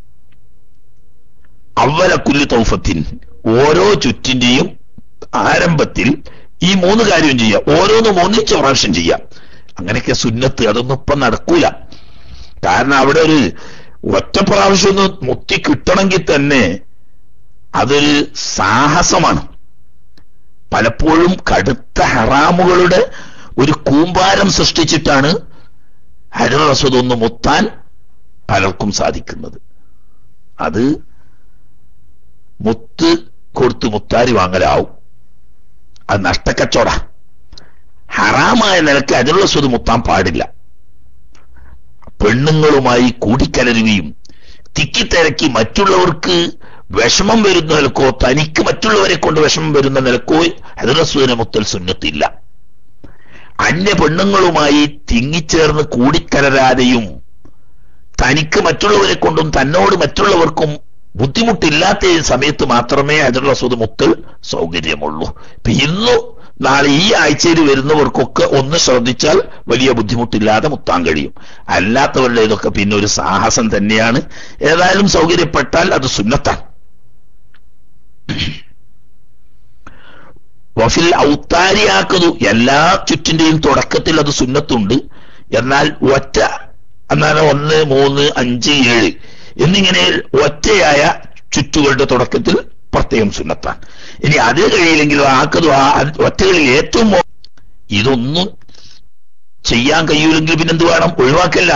അവലക്കുല്ലി തൗഫത്തിൻ ഓരോ ചുറ്റിന്റെയും ആരംഭത്തിൽ ഈ മൂന്ന് കാര്യം ചെയ്യാം ഓരോന്നും ഒന്നിച്ച് പ്രാവശ്യം ചെയ്യാം അങ്ങനെയൊക്കെ സുന്നത്ത് അതൊന്നും ഇപ്പം നടക്കൂല കാരണം അവിടെ ഒരു ഒറ്റ പ്രാവശ്യം ഒന്ന് മുത്തി കിട്ടണമെങ്കിൽ തന്നെ അതൊരു സാഹസമാണ് പലപ്പോഴും കടുത്ത ഹറാമുകളുടെ ഒരു കൂമ്പാരം സൃഷ്ടിച്ചിട്ടാണ് ഹജർ റസൂദ് ഒന്ന് മുത്താൻ പലർക്കും സാധിക്കുന്നത് അത് മുത്ത് കൊടുത്ത് മുത്താരി വാങ്ങലാവും അത് നഷ്ടക്കച്ചവട ഹറാമായ നിലക്ക് ഹജർ റസൂദ് മുത്താൻ പാടില്ല പെണ്ണുങ്ങളുമായി കൂടിക്കലരുകയും തിക്കിത്തിരക്കി മറ്റുള്ളവർക്ക് വിഷമം വരുന്ന നിലക്കോ തനിക്ക് മറ്റുള്ളവരെ കൊണ്ട് വിഷമം വരുന്ന നിലക്കോ ഹദറസൂന മുത്തൽ സുന്നത്തില്ല അന്യ പെണ്ണുങ്ങളുമായി തിങ്ങിച്ചേർന്ന് കൂടിക്കലരാതെയും തനിക്ക് മറ്റുള്ളവരെ കൊണ്ടും തന്നോട് മറ്റുള്ളവർക്കും ബുദ്ധിമുട്ടില്ലാത്ത ഈ സമയത്ത് മാത്രമേ ഹജറുൽ മുത്തൽ സൗകര്യമുള്ളൂ ഇപ്പൊ ഇന്നു നാളെ ഈ ആഴ്ചയിൽ വരുന്നവർക്കൊക്കെ ഒന്ന് ശ്രദ്ധിച്ചാൽ വലിയ ബുദ്ധിമുട്ടില്ലാതെ മുത്താൻ കഴിയും അല്ലാത്തവരുടെ ഇതൊക്കെ പിന്നെ ഒരു സാഹസം തന്നെയാണ് ഏതായാലും സൗകര്യപ്പെട്ടാൽ അത് സുന്നത്താണ് വഫിൽ ഔത്താരിയാക്കുന്നു എല്ലാ ചുറ്റിന്റെയും തുടക്കത്തിൽ അത് സുന്നത്തുണ്ട് എന്നാൽ ഒറ്റ എന്നാൽ ഒന്ന് മൂന്ന് അഞ്ച് ഏഴ് എന്നിങ്ങനെ ഒറ്റയായ ചുറ്റുകളുടെ തുടക്കത്തിൽ പ്രത്യേകം സുന്നത്താണ് ഇനി അത് കഴിയില്ലെങ്കിലും ആക്കതു ആ ഒറ്റകളിൽ ഏറ്റവും മോ- ഇതൊന്നും ചെയ്യാൻ കഴിയൂലെങ്കിൽ പിന്നെന്ത് വേണം ഒഴിവാക്കല്ല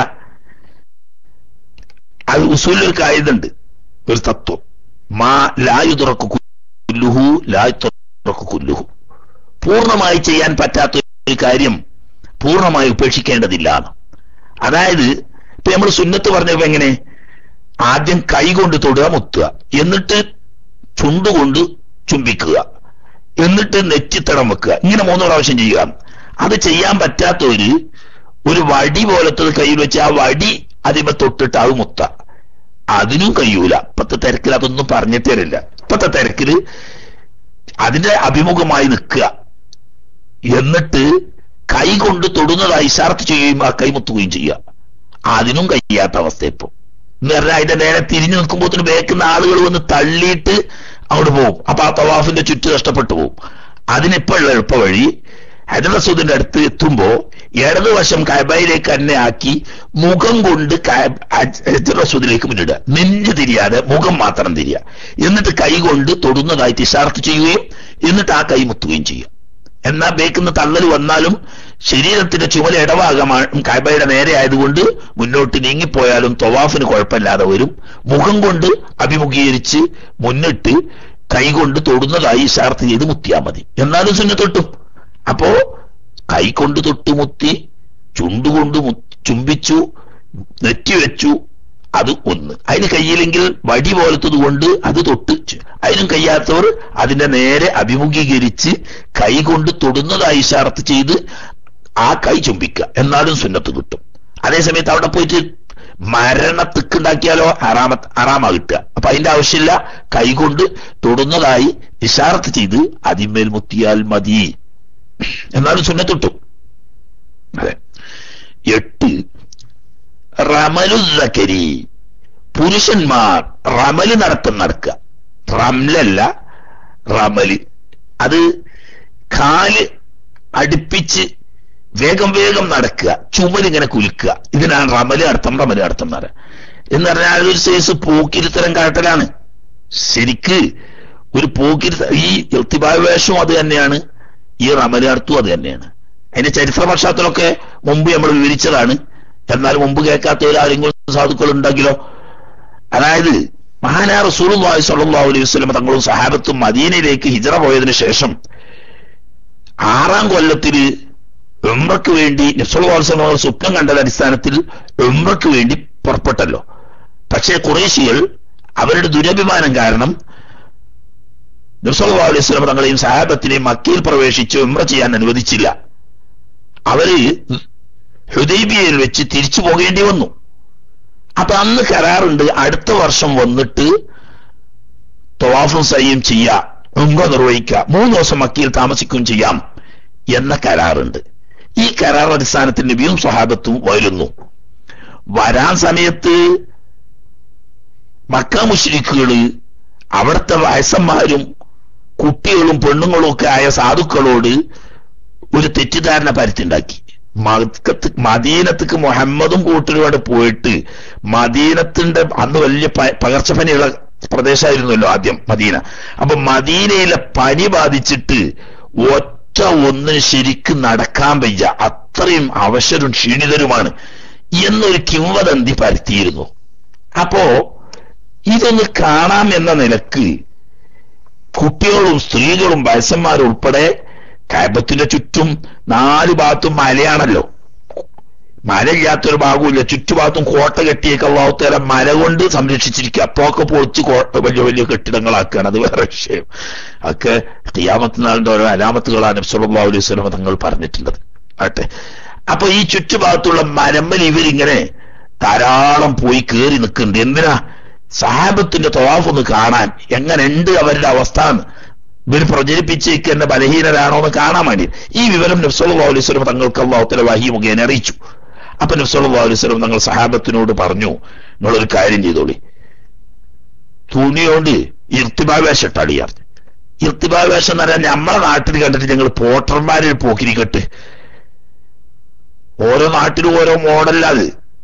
അത് ഉസൂലൊരു കായുന്നുണ്ട് ഒരു തത്വം മാ ലായുതുറക്കു കുല്ലുഹു ലായുറക്കു കുല്ലുഹു പൂർണ്ണമായി ചെയ്യാൻ പറ്റാത്ത ഒരു കാര്യം പൂർണ്ണമായി ഉപേക്ഷിക്കേണ്ടതില്ല എന്ന്. അതായത് ഇപ്പൊ നമ്മൾ സുന്നത്ത് പറഞ്ഞപ്പോ എങ്ങനെ ആദ്യം കൈ കൊണ്ട് തൊടുക മുത്തുക എന്നിട്ട് ചുണ്ടുകൊണ്ട് ചുംബിക്കുക എന്നിട്ട് നെറ്റിത്തടം വെക്കുക ഇങ്ങനെ മൂന്ന് പ്രാവശ്യം ചെയ്യുക അത് ചെയ്യാൻ പറ്റാത്തവര് ഒരു വടി പോലത്തത് കയ്യിൽ വെച്ച് ആ വടി അതിമ തൊട്ടിട്ട് അത് മുത്ത അതിനും കഴിയൂല ഇപ്പത്തെ തിരക്കിൽ അതൊന്നും പറഞ്ഞിട്ട് തരില്ല ഇപ്പത്തെ തിരക്കില് അതിന്റെ അഭിമുഖമായി നിൽക്കുക എന്നിട്ട് കൈ കൊണ്ട് തൊടുന്നതായി ഇഷാർത്ത് ചെയ്യുകയും ആ കൈ മുത്തുകയും ചെയ്യുക അതിനും കഴിയാത്ത അവസ്ഥ ഇപ്പൊ എന്ന് പറഞ്ഞാൽ അതിന്റെ നേരെ തിരിഞ്ഞു നിൽക്കുമ്പോൾ ബേക്കുന്ന ആളുകൾ വന്ന് തള്ളിയിട്ട് അവിടെ പോകും അപ്പൊ ആ തവാഫിന്റെ ചുറ്റു നഷ്ടപ്പെട്ടു പോകും അതിനിപ്പോഴുള്ള എളുപ്പ വഴി ഹജറസൂദിന്റെ അടുത്ത് എത്തുമ്പോ ഇടതുവശം കബയിലേക്ക് തന്നെ ആക്കി മുഖം കൊണ്ട് ഹജറസൂദിലേക്ക് മുന്നിടുക നെഞ്ച് തിരിയാതെ മുഖം മാത്രം തിരിയുക എന്നിട്ട് കൈ കൊണ്ട് തൊടുന്നതായിട്ട് ഇഷാർത്ത് ചെയ്യുകയും എന്നിട്ട് ആ കൈ മുത്തുകയും ചെയ്യുക എന്നാ ബേക്കുന്ന തള്ളൽ വന്നാലും ശരീരത്തിന്റെ ചുമല ഇടഭാഗമാണ് കബയുടെ നേരെ ആയതുകൊണ്ട് മുന്നോട്ട് നീങ്ങിപ്പോയാലും തൊവാഫിന് കുഴപ്പമില്ലാതെ വരും മുഖം കൊണ്ട് അഭിമുഖീകരിച്ച് മുന്നിട്ട് കൈകൊണ്ട് തൊടുന്നതായി ഇഷാർത്ത് ചെയ്ത് മുത്തിയാൽ മതി എന്നാലും സുന്നത്തൊട്ടും അപ്പോ കൈകൊണ്ട് തൊട്ട് മുത്തി ചുണ്ടുകൊണ്ട് മു- ചുംബിച്ചു നെറ്റി വെച്ചു അത് ഒന്ന് അതിന് കയ്യില്ലെങ്കിൽ വടി പോലത്തത് കൊണ്ട് അത് തൊട്ട് ചു- അതിനും കഴിയാത്തവർ അതിന്റെ നേരെ അഭിമുഖീകരിച്ച് കൈ കൊണ്ട് തൊടുന്നതായി ഇഷാർത്ത് ചെയ്ത് ആ കൈ ചുംബിക്കുക എന്നാലും സുന്നത്ത് കിട്ടും അതേസമയത്ത് അവിടെ പോയിട്ട് മരണത്തിക്കുണ്ടാക്കിയാലോ അറാമ അറാമ കിട്ടുക അപ്പൊ അതിന്റെ ആവശ്യമില്ല കൈകൊണ്ട് തൊടുന്നതായി ഇഷാർത്ത് ചെയ്ത് അതിന്മേൽ മുത്തിയാൽ മതി എന്നാലും സുന്നത്ത് കിട്ടും അതെ എട്ട് റമലുസക്കരി പുരുഷന്മാർ റമല് നടത്തം നടക്കുക റംലല്ല റമല് അത് കാല് അടുപ്പിച്ച് വേഗം വേഗം നടക്കുക ചുമലിങ്ങനെ കുലുക്കുക ഇതിനാണ് റമല് അർത്ഥം റമല് അർത്ഥം എന്ന് പറയാം എന്ന് പറഞ്ഞാൽ ഒരു സൈസ് പോക്കിരിത്തരം കാട്ടലാണ് ശരിക്ക് ഒരു പോക്കിരി ഈ ഇർത്തിബാവേഷവും അത് തന്നെയാണ് ഈ റമലാർത്ഥവും അത് തന്നെയാണ് അതിന്റെ ചരിത്ര പശ്ചാത്തലമൊക്കെ മുമ്പ് നമ്മൾ വിവരിച്ചതാണ് എന്നാൽ മുമ്പ് കേൾക്കാത്ത ആരെങ്കിലും സാധുക്കൾ ഉണ്ടെങ്കിലോ അതായത് മഹാനാ റസൂലുള്ളാഹി സ്വല്ലല്ലാഹു അലൈഹി വസല്ലം തങ്ങളും സഹാബത്തും മദീനയിലേക്ക് ഹിജറ പോയതിനു ശേഷം ആറാം കൊല്ലത്തിൽ ഉംറയ്ക്ക് വേണ്ടി നബ്സുൽവാസങ്ങൾ സ്വപ്നം കണ്ടത് അടിസ്ഥാനത്തിൽ ഉംറയ്ക്ക് വേണ്ടി പുറപ്പെട്ടല്ലോ പക്ഷേ കുറേശികൾ അവരുടെ ദുരഭിമാനം കാരണം നബ്സല്ലാ അലൈഹി സ്വലം തങ്ങളെയും സഹാബത്തിനെയും മക്കയിൽ പ്രവേശിച്ച് ഉംറ ചെയ്യാൻ അനുവദിച്ചില്ല അവര് ഹുദൈബിയയിൽ വെച്ച് തിരിച്ചു പോകേണ്ടി വന്നു അപ്പൊ അന്ന് കരാറുണ്ട് അടുത്ത വർഷം വന്നിട്ട് തൊവാഫും സയ്യും ചെയ്യാം ഉംറ നിർവഹിക്കുക മൂന്ന് ദിവസം മക്കയിൽ താമസിക്കുകയും ചെയ്യാം എന്ന കരാറുണ്ട് ഈ കരാർ അടിസ്ഥാനത്തിൽ നബിയും സ്വഹാബത്തും വരുന്നു വരാൻ സമയത്ത് മക്ക മുഷ്രിക്കുകള് അവിടുത്തെ വയസ്സന്മാരും കുട്ടികളും പെണ്ണുങ്ങളും ഒക്കെ ആയ സാധുക്കളോട് ഒരു തെറ്റിദ്ധാരണ പരത്തിണ്ടാക്കി മക്കത്ത് മദീനത്തേക്ക് മുഹമ്മദും കൂട്ടരുമായിട്ട് പോയിട്ട് മദീനത്തിന്റെ അന്ന് വലിയ പകർച്ചപ്പനിയുള്ള പ്രദേശമായിരുന്നല്ലോ ആദ്യം മദീന അപ്പൊ മദീനയിലെ പനി ബാധിച്ചിട്ട് ഒറ്റ ഒന്നിന് ശരിക്കും നടക്കാൻ വയ്യ അത്രയും അവശരും ക്ഷീണിതരുമാണ് എന്നൊരു കിംവദന്തി പരത്തിയിരുന്നു അപ്പോ ഇതൊന്ന് കാണാം എന്ന നിലക്ക് കുട്ടികളും സ്ത്രീകളും വയസ്സന്മാരും ഉൾപ്പെടെ കയബത്തിന്റെ ചുറ്റും നാല് ഭാഗത്തും മലയാണല്ലോ മലയില്ലാത്തൊരു ഭാഗമില്ല ചുറ്റുഭാഗത്തും കോട്ട കെട്ടിയേക്ക് അള്ളാഹുത്തേല മല കൊണ്ട് സംരക്ഷിച്ചിരിക്കുക അപ്പോഴൊക്കെ പൊളിച്ച് വലിയ വലിയ കെട്ടിടങ്ങളാക്കുകയാണ് അത് വേറെ വിഷയം ഒക്കെ ഖിയാമത്ത് നാളിന്റെ ഓരോ അലാമത്തുകളാണ് സുലഭ അലൈഹി സ്വലമ തങ്ങൾ പറഞ്ഞിട്ടുള്ളത് ആട്ടെ അപ്പൊ ഈ ചുറ്റുഭാഗത്തുള്ള മരമ്മൽ ഇവരിങ്ങനെ ധാരാളം പോയി കയറി നിൽക്കുന്നുണ്ട് എന്തിനാ സഹാബത്തിന്റെ തൊവാഫ് ഒന്ന് കാണാൻ എങ്ങനെയുണ്ട് അവരുടെ അവസ്ഥ എന്ന് ഇവർ പ്രചരിപ്പിച്ചേക്കുന്ന ബലഹീനരാണോ എന്ന് കാണാൻ വേണ്ടി ഈ വിവരം നബ്സല്ലാ അലൈഹി സ്വലം തങ്ങൾക്ക് അള്ളാഹുത്തല വഹി മുഖേന അറിയിച്ചു അപ്പൊ നബ്സല്ലാ അലൈഹി സ്വലം തങ്ങൾ സഹാബത്തിനോട് പറഞ്ഞു നിങ്ങളൊരു കാര്യം ചെയ്തോളി തുണിയോണ്ട് ഇർത്തിബാവേശം ഇട്ടാളിയാർ ഇർത്തിബാവേശം എന്ന് പറഞ്ഞാൽ നമ്മളെ നാട്ടിൽ കണ്ടിട്ട് ഞങ്ങൾ പോട്ടർമാരെ പോക്കിരി കെട്ട് ഓരോ നാട്ടിലും ഓരോ മോഡലത്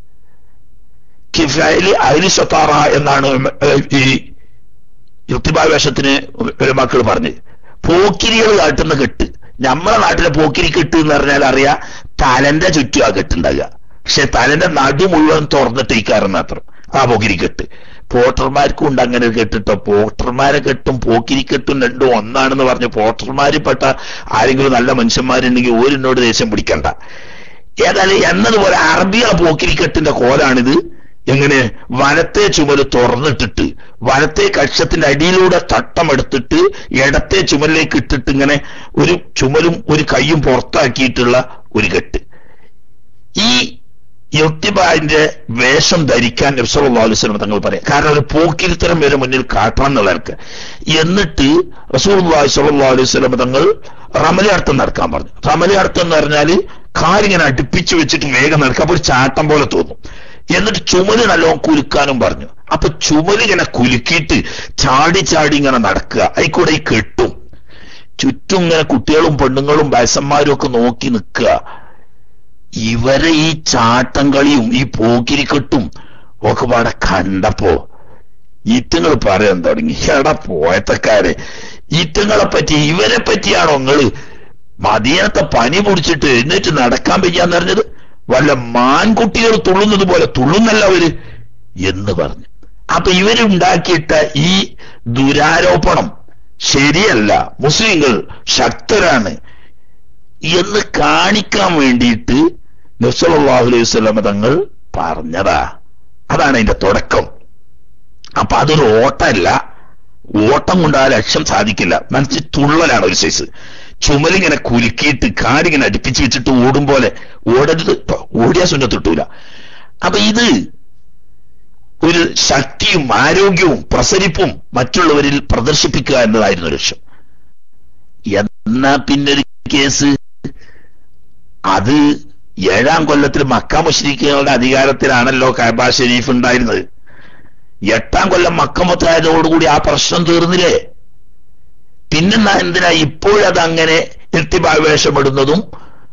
കിഫായില് അരിൽ സത്താറ എന്നാണ് ഈ യുക്തിഭാവേഷത്തിന് ഒരു മക്കൾ പറഞ്ഞ് പോക്കിരികൾ കാട്ടുന്ന കെട്ട് നമ്മളെ നാട്ടിലെ പോക്കിരി കെട്ട് എന്ന് പറഞ്ഞാൽ അറിയാം തലന്റെ ചുറ്റും ആ കെട്ടുണ്ടാകുക പക്ഷെ തലന്റെ നടു മുഴുവൻ തുറന്നിട്ട് ഇക്കാരം മാത്രം ആ പോക്കിരി കെട്ട് പോട്ടർമാർക്കും ഉണ്ട് അങ്ങനെ കെട്ടിട്ടോ പോട്ടർമാരെ കെട്ടും പോക്കിരി കെട്ടും രണ്ടും ഒന്നാണെന്ന് പറഞ്ഞ് പോട്ടർമാരിൽ പെട്ട ആരെങ്കിലും നല്ല മനുഷ്യന്മാരുണ്ടെങ്കിൽ ഓരിനോട് ദേഷ്യം പിടിക്കണ്ട ഏതായാലും എന്നതുപോലെ അറബികളെ പോക്കിരി കെട്ടിന്റെ കോലാണിത് എങ്ങനെ വലത്തെ ചുമല് തുറന്നിട്ടിട്ട് വലത്തെ കക്ഷത്തിന്റെ അടിയിലൂടെ തട്ടമെടുത്തിട്ട് ഇടത്തെ ചുമലിലേക്ക് ഇട്ടിട്ട് ഇങ്ങനെ ഒരു ചുമലും ഒരു കൈയും പുറത്താക്കിയിട്ടുള്ള ഒരു കെട്ട് ഈ യുക്തിബാന്റെ വേഷം ധരിക്കാൻ നബ്സല്ലാസ്ലം തങ്ങൾ പറയാം കാരണം ഒരു പോക്കിരിത്തരം വരെ മുന്നിൽ കാട്ടണം എന്നുള്ളവർക്ക് എന്നിട്ട് റസൂൽ സല്ലാ അലൈഹി സ്വലം തങ്ങൾ റമലയാർത്ഥം നടക്കാൻ പറഞ്ഞു റമലയാർത്ഥം എന്ന് പറഞ്ഞാല് കാലിങ്ങനെ അടുപ്പിച്ചു വെച്ചിട്ട് വേഗം നടക്കുക അപ്പൊ ഒരു ചാട്ടം പോലെ തോന്നും എന്നിട്ട് ചുമല് നല്ലോണം കുലുക്കാനും പറഞ്ഞു അപ്പൊ ചുമലിങ്ങനെ കുലുക്കിയിട്ട് ചാടി ചാടി ഇങ്ങനെ നടക്കുക അതിക്കൂടെ ഈ കെട്ടും ചുറ്റും ഇങ്ങനെ കുട്ടികളും പെണ്ണുങ്ങളും വയസ്സന്മാരും ഒക്കെ നോക്കി നിൽക്കുക ഇവരെ ഈ ചാട്ടം കളിയും ഈ പോക്കിരിക്കെട്ടും ഒക്കെ പാടെ കണ്ടപ്പോ ഈറ്റങ്ങൾ പറയാൻ തുടങ്ങി എടാ പോയത്തക്കാരെ ഈറ്റങ്ങളെ പറ്റി ഇവരെ പറ്റിയാണോ നിങ്ങള് മദീനത്തെ പനി പിടിച്ചിട്ട് എന്നിട്ട് നടക്കാൻ വയ്യാന്ന് പറഞ്ഞത് വല്ല മാൻകുട്ടികൾ തുള്ളുന്നത് പോലെ തുള്ളുന്നല്ല അവര് എന്ന് പറഞ്ഞു അപ്പൊ ഇവരുണ്ടാക്കിയിട്ട ഈ ദുരാരോപണം ശരിയല്ല മുസ്ലിങ്ങൾ ശക്തരാണ് എന്ന് കാണിക്കാൻ വേണ്ടിയിട്ട് നബ്സല്ലാഹു അലൈഹി സ്വലമ തങ്ങൾ പറഞ്ഞതാ അതാണ് അതിന്റെ തുടക്കം അപ്പൊ അതൊരു ഓട്ടമല്ല ഓട്ടം കൊണ്ട് ആ ലക്ഷ്യം സാധിക്കില്ല മനസ്സിൽ തുള്ളലാണ് ഒരു സൈസ് ചുമലിങ്ങനെ കുലുക്കിയിട്ട് കാലിങ്ങനെ അടുപ്പിച്ച് വെച്ചിട്ട് ഓടും പോലെ ഓടരുത് ഓടിയാ സുന്നത്തിട്ടൂല അപ്പൊ ഇത് ഒരു ശക്തിയും ആരോഗ്യവും പ്രസരിപ്പും മറ്റുള്ളവരിൽ പ്രദർശിപ്പിക്കുക എന്നതായിരുന്നു ലക്ഷ്യം എന്നാ പിന്നൊരു കേസ് അത് ഏഴാം കൊല്ലത്തിൽ മക്ക മുഷ്രിഖുകളുടെ അധികാരത്തിലാണല്ലോ കൈബ ഷെരീഫ് ഉണ്ടായിരുന്നത് എട്ടാം കൊല്ലം മക്കമത്തായതോടുകൂടി ആ പ്രശ്നം തീർന്നില്ലേ പിന്നെന്താ എന്തിനാ ഇപ്പോഴത് അങ്ങനെ ഇർത്തിഭാവേഷമിടുന്നതും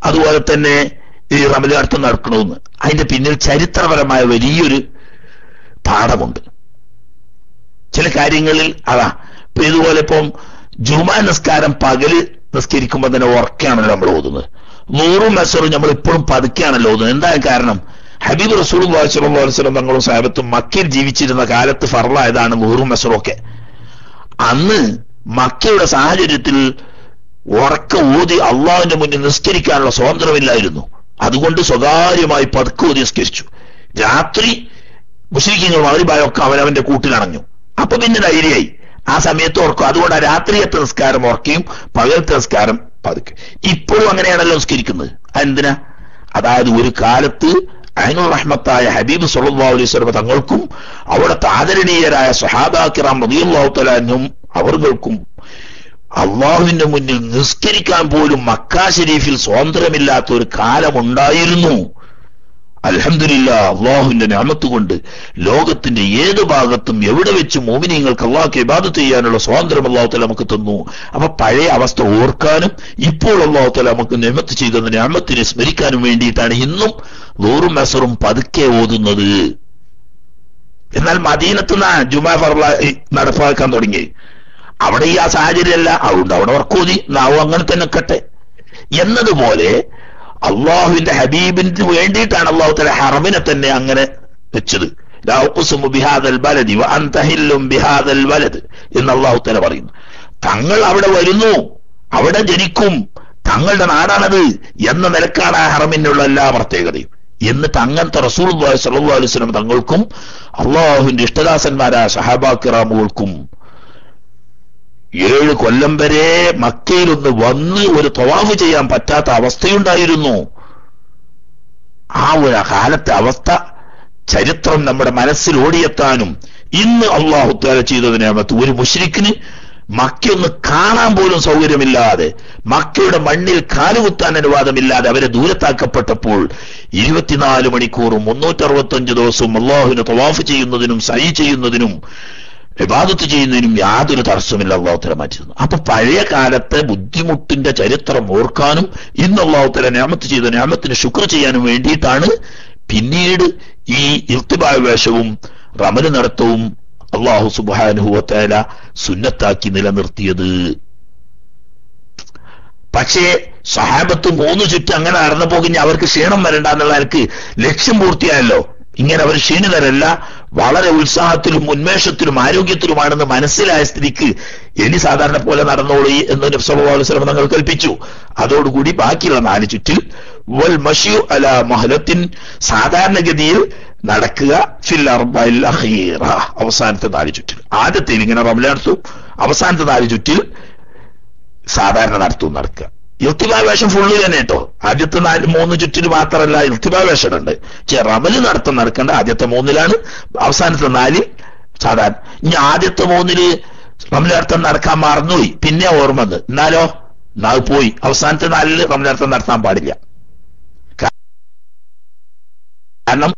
അതുപോലെ തന്നെ ഈ റമലാർത്ഥം നടക്കണമെന്ന് അതിന്റെ പിന്നിൽ ചരിത്രപരമായ വലിയൊരു പാഠമുണ്ട് ചില കാര്യങ്ങളിൽ അതാ ഇപ്പൊ ഇതുപോലെ ഇപ്പം ജുമാ നിസ്കാരം പകല് നിസ്കരിക്കുമ്പോൾ തന്നെ ഉറക്കാണല്ലോ നമ്മൾ ഓതുന്നത് നൂറും മെസറും നമ്മൾ ഇപ്പോഴും പതുക്കെയാണല്ലോ ഓതുന്നത് എന്താ കാരണം ഹബീബ് റസൂൽ വസ്ലം തങ്ങളും സാഹബത്തും മക്കയിൽ ജീവിച്ചിരുന്ന കാലത്ത് ഫറലായതാണ് നൂറും മെസറും ഒക്കെ അന്ന് മക്കയുടെ സാഹചര്യത്തിൽ ഉറക്ക ഊതി അള്ളാഹുവിന്റെ മുന്നിൽ നിസ്കരിക്കാനുള്ള സ്വാതന്ത്ര്യമില്ലായിരുന്നു അതുകൊണ്ട് സ്വകാര്യമായി പതുക്കെ ഊതി നിസ്കരിച്ചു രാത്രി മുസ്ലിങ്ങൾ മൗരിബായൊക്കെ അവനവന്റെ കൂട്ടിലണഞ്ഞു അപ്പൊ പിന്നെ ധൈര്യമായി ആ സമയത്ത് ഓർക്കും അതുകൊണ്ട് ആ രാത്രിയത്തെ നിസ്കാരം ഓർക്കുകയും പകലത്തെ നിസ്കാരം പതുക്കെ ഇപ്പോഴും അങ്ങനെയാണല്ലോ നിസ്കരിക്കുന്നത് എന്തിനാ അതായത് ഒരു കാലത്ത് അയിനുർ റഹ്മത്തായ ഹബീബ് സല്ലല്ലാഹു അലൈഹി വസല്ലം തങ്ങൾക്കും അവിടുത്തെ ആദരണീയരായ സഹാബാക്കിറാം റളിയല്ലാഹു തആലാനും അവർക്കും അള്ളാഹുവിന്റെ മുന്നിൽ നിസ്കരിക്കാൻ പോലും മക്ക ഷരീഫിൽ സ്വാതന്ത്ര്യമില്ലാത്ത ഒരു കാലമുണ്ടായിരുന്നു അലഹമില്ല അള്ളാഹുവിന്റെ ഞാമത്ത് കൊണ്ട് ലോകത്തിന്റെ ഏത് ഭാഗത്തും എവിടെ വെച്ചും മോമിനിങ്ങൾക്ക് അള്ളാഹ്ക്ക് ഇബാദത്ത് ചെയ്യാനുള്ള സ്വാതന്ത്ര്യം അള്ളാഹുത്തല നമുക്ക് തന്നു അപ്പൊ പഴയ അവസ്ഥ ഓർക്കാനും ഇപ്പോൾ അള്ളാഹുത്തല നമുക്ക് നിയമത്ത് ചെയ്തെന്ന ഞാമത്തിനെ സ്മരിക്കാനും വേണ്ടിയിട്ടാണ് ഇന്നും നൂറും മെസറും പതുക്കെ ഓതുന്നത് എന്നാൽ മദീനത്ത് ജുമാ ഫർല നടപ്പാക്കാൻ തുടങ്ങി അവിടെ ഈ ആ സാഹചര്യമല്ല അതുകൊണ്ട് അവിടെ ഉറക്കൂതി നാവും അങ്ങനെ തന്നെ കട്ടെ എന്നതുപോലെ അള്ളാഹുവിന്റെ ഹബീബിന് വേണ്ടിയിട്ടാണ് അള്ളാഹു തല ഹറമിനെ തന്നെ അങ്ങനെ വെച്ചത് ബിഹാദൽ ബലദി അന്തഹില്ലും ബിഹാദൽ വലത് എന്ന് അള്ളാഹു തല പറയുന്നു തങ്ങൾ അവിടെ വരുന്നു അവിടെ ജനിക്കും തങ്ങളുടെ നാടാണത് എന്ന നിലക്കാണ് ആ ഹറമിനുള്ള എല്ലാ പ്രത്യേകതയും എന്നിട്ട് അങ്ങനത്തെ റസൂൽ സല്ലല്ലാഹു അലൈഹി വസല്ലം തങ്ങൾക്കും അള്ളാഹുവിന്റെ ഇഷ്ടദാസന്മാരായ സഹാബാക്കിറാമുകൾക്കും ഏഴ് കൊല്ലം വരെ മക്കയിൽ ഒന്ന് വന്ന് ഒരു തവാഫ് ചെയ്യാൻ പറ്റാത്ത അവസ്ഥയുണ്ടായിരുന്നു ആ ഒരു കാലത്തെ അവസ്ഥ ചരിത്രം നമ്മുടെ മനസ്സിൽ ഓടിയെത്താനും ഇന്ന് അള്ളാഹു താല ചെയ്തതിനകത്ത് ഒരു മുഷ്രിക്കിന് മക്കയൊന്ന് കാണാൻ പോലും സൗകര്യമില്ലാതെ മക്കയുടെ മണ്ണിൽ കാലുകുത്താൻ അനുവാദമില്ലാതെ അവരെ ദൂരത്താക്കപ്പെട്ടപ്പോൾ ഇരുപത്തിനാല് മണിക്കൂറും മുന്നൂറ്ററുപത്തഞ്ച് ദിവസവും അള്ളാഹുവിന് തവാഫ് ചെയ്യുന്നതിനും സൈ ചെയ്യുന്നതിനും വിവാദത്ത് ചെയ്യുന്നതിനും യാതൊരു തടസ്സമില്ല അള്ളാഹുത്തല മാറ്റിയിരുന്നു അപ്പൊ പഴയ കാലത്തെ ബുദ്ധിമുട്ടിന്റെ ചരിത്രം ഓർക്കാനും ഇന്ന് അള്ളാഹുത്തല ഞാമത്ത് ചെയ്ത ഞാമത്തിന് ശുക്ർ ചെയ്യാനും വേണ്ടിയിട്ടാണ് പിന്നീട് ഈ ഇർത്തിബായ വേഷവും റമല് നടത്തവും അള്ളാഹു സുബാനുഹുവത്തേല സുന്നത്താക്കി നിലനിർത്തിയത് പക്ഷേ സഹാബത്ത് മൂന്ന് ചുറ്റും അങ്ങനെ നടന്നു പോകുന്ന അവർക്ക് ക്ഷീണം വരണ്ട എന്നുള്ള എനിക്ക് ലക്ഷ്യം പൂർത്തിയായല്ലോ ഇങ്ങനെ അവർ ക്ഷീണിതരല്ല വളരെ ഉത്സാഹത്തിലും ഉന്മേഷത്തിലും ആരോഗ്യത്തിലുമാണെന്ന് മനസ്സിലായ സ്ഥിതിക്ക് ഇനി സാധാരണ പോലെ നടന്നോളൂ എന്ന് നബ്സല്ലാസ്ലം തങ്ങൾ കൽപ്പിച്ചു അതോടുകൂടി ബാക്കിയുള്ള നാല് ചുറ്റിൽ വൽ മഷിയു അല മഹലത്തിൻ സാധാരണഗതിയിൽ നടക്കുക ഫിൽ അർബൽ അഖീറ അവസാനത്തെ നാല് ചുറ്റിൽ ആദ്യത്തെ ഇങ്ങനെ റമല നടത്തും അവസാനത്തെ നാല് ചുറ്റിൽ സാധാരണ നടത്തും നടക്കുക ഇർത്തിബാ വേഷം ഫുള്ള് തന്നെ കേട്ടോ ആദ്യത്തെ നാല് മൂന്ന് ചുറ്റിൽ മാത്രമല്ല ഇർത്തിബാ വേഷം ഉണ്ട് റമല് നടത്തം നടക്കേണ്ട ആദ്യത്തെ മൂന്നിലാണ് അവസാനത്തെ നാലിൽ സാധാരണ ഇനി ആദ്യത്തെ മൂന്നില് റമലർത്ഥം നടക്കാൻ മറന്നുപോയി പിന്നെ ഓർമ്മ വന്ന് എന്നാലോ നാൾ പോയി അവസാനത്തെ നാലില് റമലർത്ഥം നടത്താൻ പാടില്ല കാരണം